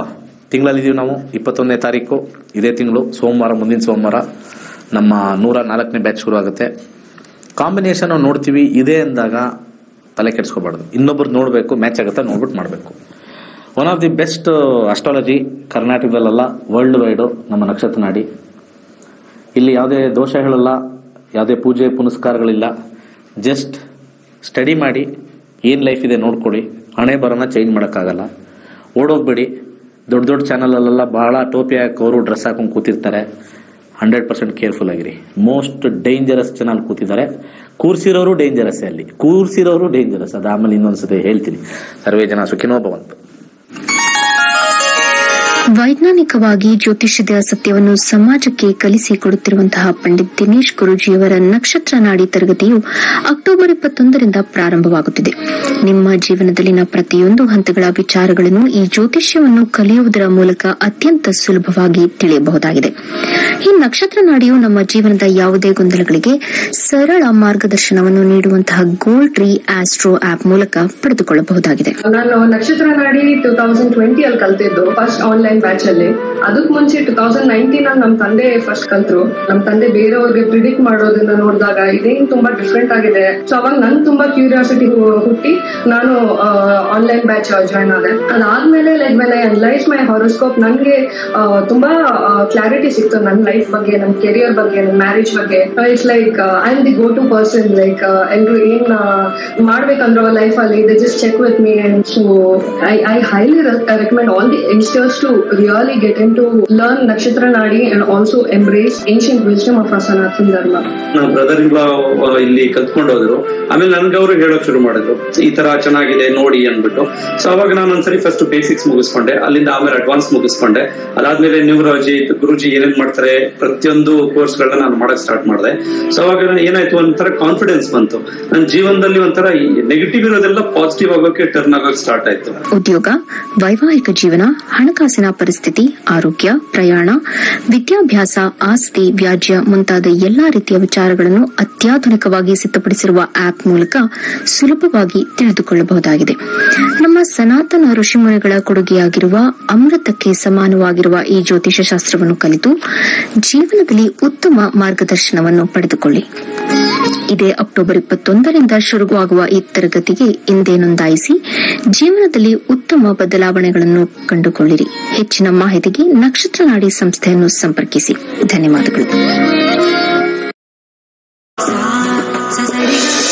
ತಿಂಗಳಲ್ಲಿದ್ದೀವಿ ನಾವು ಇಪ್ಪತ್ತೊಂದನೇ ತಾರೀಕು ಇದೇ ತಿಂಗಳು ಸೋಮವಾರ ಮುಂದಿನ ಸೋಮವಾರ ನಮ್ಮ ನೂರ ನಾಲ್ಕನೇ ಬ್ಯಾಚ್ ಶುರು ಆಗುತ್ತೆ ಕಾಂಬಿನೇಷನ್ ನಾವು ನೋಡ್ತೀವಿ ಇದೆ ಅಂದಾಗ ತಲೆ ಕೆಡಿಸ್ಕೋಬಾರ್ದು ಇನ್ನೊಬ್ರು ನೋಡಬೇಕು ಮ್ಯಾಚ್ ಆಗುತ್ತೆ ನೋಡ್ಬಿಟ್ಟು ಮಾಡಬೇಕು one of the best astrology ಕರ್ನಾಟಕದಲ್ಲ ವರ್ಲ್ಡ್ ವೈಡು ನಮ್ಮ ನಕ್ಷತ್ರ ನಾಡಿ ಇಲ್ಲಿ ಯಾವುದೇ ದೋಷ ಹೇಳಲ್ಲ ಯಾವುದೇ ಪೂಜೆ ಪುನಸ್ಕಾರಗಳಿಲ್ಲ ಜಸ್ಟ್ ಸ್ಟಡಿ ಮಾಡಿ ಏನು ಲೈಫ್ ಇದೆ ನೋಡ್ಕೊಳ್ಳಿ ಹಣೆ ಬರೋನ ಚೇಂಜ್ ಮಾಡೋಕ್ಕಾಗಲ್ಲ ಓಡೋಗ್ಬೇಡಿ ದೊಡ್ಡ ದೊಡ್ಡ ಚಾನಲಲ್ಲೆಲ್ಲ ಬಹಳ ಟೋಪಿ ಹಾಕೋರು ಡ್ರೆಸ್ ಹಾಕೊಂಡು ಕೂತಿರ್ತಾರೆ ಹಂಡ್ರೆಡ್ ಪರ್ಸೆಂಟ್ ಕೇರ್ಫುಲ್ ಆಗಿರಿ ಮೋಸ್ಟ್ ಡೇಂಜರಸ್ ಚಾನಲ್ ಕೂತಿದ್ದಾರೆ ಕೂರ್ಸಿರೋರು ಡೇಂಜರಸ್ ಅಲ್ಲಿ ಕೂರ್ಸಿರೋರು ಡೇಂಜರಸ್ ಅದು ಆಮೇಲೆ ಇನ್ನೊಂದ್ಸತಿ ಹೇಳ್ತೀನಿ ಸರ್ವೇ ಜನ ಸುಖಿನೋ ಭವಂತು ವೈಜ್ಞಾನಿಕವಾಗಿ ಜ್ಯೋತಿಷ್ಯದ ಸತ್ಯವನ್ನು ಸಮಾಜಕ್ಕೆ ಕಲಿಸಿಕೊಡುತ್ತಿರುವಂತಹ ಪಂಡಿತ್ ದಿನೇಶ್ ಗುರುಜಿಯವರ ನಕ್ಷತ್ರ ನಾಡಿ ತರಗತಿಯು ಅಕ್ಟೋಬರ್ ಇಪ್ಪತ್ತೊಂದರಿಂದ ಪ್ರಾರಂಭವಾಗುತ್ತಿದೆ ನಿಮ್ಮ ಜೀವನದಲ್ಲಿನ ಪ್ರತಿಯೊಂದು ಹಂತಗಳ ವಿಚಾರಗಳನ್ನು ಈ ಜ್ಯೋತಿಷ್ಯವನ್ನು ಕಲಿಯುವುದರ ಮೂಲಕ ಅತ್ಯಂತ ಸುಲಭವಾಗಿ ತಿಳಿಯಬಹುದಾಗಿದೆ ಈ ನಕ್ಷತ್ರ ನಾಡಿಯು ನಮ್ಮ ಜೀವನದ ಯಾವುದೇ ಗೊಂದಲಗಳಿಗೆ ಸರಳ ಮಾರ್ಗದರ್ಶನವನ್ನು ನೀಡುವಂತಹ ಗೋಲ್ಡ್ ಟ್ರೀ ಆಸ್ಟ್ರೋ ಆಪ್ ಮೂಲಕ ಪಡೆದುಕೊಳ್ಳಬಹುದಾಗಿದೆ ನಾನು ನಕ್ಷತ್ರ ನಾಡಿ ಟೂ ತೌಸಂಡ್ ಟ್ವೆಂಟಿ ಅಲ್ಲಿ ಕಲ್ತಿದ್ದು ಫಸ್ಟ್ ಆನ್ಲೈನ್ ಬ್ಯಾಚ್ ಅಲ್ಲಿ ಅದಕ್ ಮುಂಚೆ ಟೂ ತೌಸಂಡ್ ನೈನ್ಟೀನ್ ಅಲ್ಲಿ ನಮ್ ತಂದೆ ಫಸ್ಟ್ ಕಲ್ತ್ರು ನಮ್ ತಂದೆ ಬೇರೆಯವ್ರಿಗೆ ಪ್ರಿಡಿಕ್ಟ್ ಮಾಡೋದನ್ನ ನೋಡಿದಾಗ ಇದೇನ್ ತುಂಬಾ ಡಿಫ್ರೆಂಟ್ ಆಗಿದೆ ಸೊ ಅವಾಗ ನನ್ ತುಂಬಾ ಕ್ಯೂರಿಯಾಸಿಟಿ ಹುಟ್ಟಿ ನಾನು ಆನ್ಲೈನ್ ಬ್ಯಾಚ್ ಜಾಯ್ನ್ ಆದೆ ಅದಾದ್ಮೇಲೆ like when I analyse my horoscope ನನ್ಗೆ ಆ, ತುಂಬಾ ಕ್ಲಾರಿಟಿ ಸಿಕ್ತು ನನ್ನ ಲೈಫ್ ಬಗ್ಗೆ ನನ್ನ ಕೆರಿಯರ್ ಬಗ್ಗೆ ನನ್ನ ಮ್ಯಾರೇಜ್ ಬಗ್ಗೆ it's like I am the go to person like ಎಲ್ರು ಏನ್ ಆ, ಮಾಡ್ಬೇಕಂದ್ರೆ ಲೈಫ್ ಅಲ್ಲಿ they just check with me and so I I highly recommend all the youngsters to really get in to learn Nakshatra Nadi and also embrace ancient wisdom of Sanatana Dharma ನಮ್ಮ brother ಇಲ್ಲ ಇಲ್ಲಿ ಕಲ್ತ್ಕೊಂಡು ಹೋದ್ರು ಆಮೇಲೆ ನನ್ಗೆ ಅವರು ಹೇಳಕ್ ಶುರು ಮಾಡಿದ್ರು ಈ ತರ ಚೆನ್ನಾಗಿದೆ ನೋಡಿ ಅಂದ್ಬಿಟ್ಟು ಸೊ ಅವಾಗ ನಾನು ಒಂದ್ಸರಿ ಫಸ್ಟ್ ಬೇಸಿಕ್ಸ್ ಮುಗಿಸ್ಕೊಂಡೆ ಅಲ್ಲಿಂದ ಆಮೇಲೆ ಅಡ್ವಾನ್ಸ್ ಮುಗಿಸ್ಕೊಂಡೆ ಅದಾದ್ಮೇಲೆ ನ್ಯೂರಾಲಜಿ ಗುರುಜಿ ಏನೇನ್ ಮಾಡ್ತಾರೆ ಪ್ರತಿಯೊಂದು ಕೋರ್ಸ್ ಗಳನ್ನ ನಾನು ಮಾಡಕ್ ಸ್ಟಾರ್ಟ್ ಮಾಡಿದೆ ಸೊ ಅವಾಗ ಏನಾಯ್ತು ಒಂಥರ ಕಾನ್ಫಿಡೆನ್ಸ್ ಬಂತು ನನ್ನ ಜೀವನದಲ್ಲಿ ಒಂಥರ ನೆಗೆಟಿವ್ ಇರೋದೆಲ್ಲ ಪಾಸಿಟಿವ್ ಆಗೋಕೆ ಟರ್ನ್ ಆಗೋಕೆ ಸ್ಟಾರ್ಟ್ ಆಯ್ತು ಉದ್ಯೋಗ ವೈವಾಹಿಕ ಜೀವನ ಹಣಕಾಸಿನ ಪರಿಸ್ಥಿತಿ ಆರೋಗ್ಯ ಪ್ರಯಾಣ ವಿದ್ಯಾಭ್ಯಾಸ ಆಸ್ತಿ ವ್ಯಾಜ್ಯ ಮುಂತಾದ ಎಲ್ಲಾ ರೀತಿಯ ವಿಚಾರಗಳನ್ನು ಅತ್ಯಾಧುನಿಕವಾಗಿ ಸಿದ್ಧಪಡಿಸಿರುವ ಆಪ್ ಮೂಲಕ ಸುಲಭವಾಗಿ ತಿಳಿದುಕೊಳ್ಳಬಹುದಾಗಿದೆ ನಮ್ಮ ಸನಾತನ ಋಷಿಮುನಿಗಳ ಕೊಡುಗೆಯಾಗಿರುವ ಅಮೃತಕ್ಕೆ ಸಮಾನವಾಗಿರುವ ಈ ಜ್ಯೋತಿಷ ಶಾಸ್ತ್ರವನ್ನು ಕಲಿತು ಜೀವನದಲ್ಲಿ ಉತ್ತಮ ಮಾರ್ಗದರ್ಶನವನ್ನು ಪಡೆದುಕೊಳ್ಳಿ ಇದೇ ಅಕ್ಟೋಬರ್ ಇಪ್ಪತ್ತೊಂದರಿಂದ ಶುರುವಾಗುವ ಈ ತರಗತಿಗೆ ಇಂದೇ ನೋಂದಾಯಿಸಿ ಜೀವನದಲ್ಲಿ ಉತ್ತಮ ಬದಲಾವಣೆಗಳನ್ನು ಕಂಡುಕೊಳ್ಳಿರಿ ಹೆಚ್ಚಿನ ಮಾಹಿತಿಗೆ ನಕ್ಷತ್ರ ನಾಡಿ ಸಂಸ್ಥೆಯನ್ನು ಸಂಪರ್ಕಿಸಿ ಧನ್ಯವಾದಗಳು sa sa sa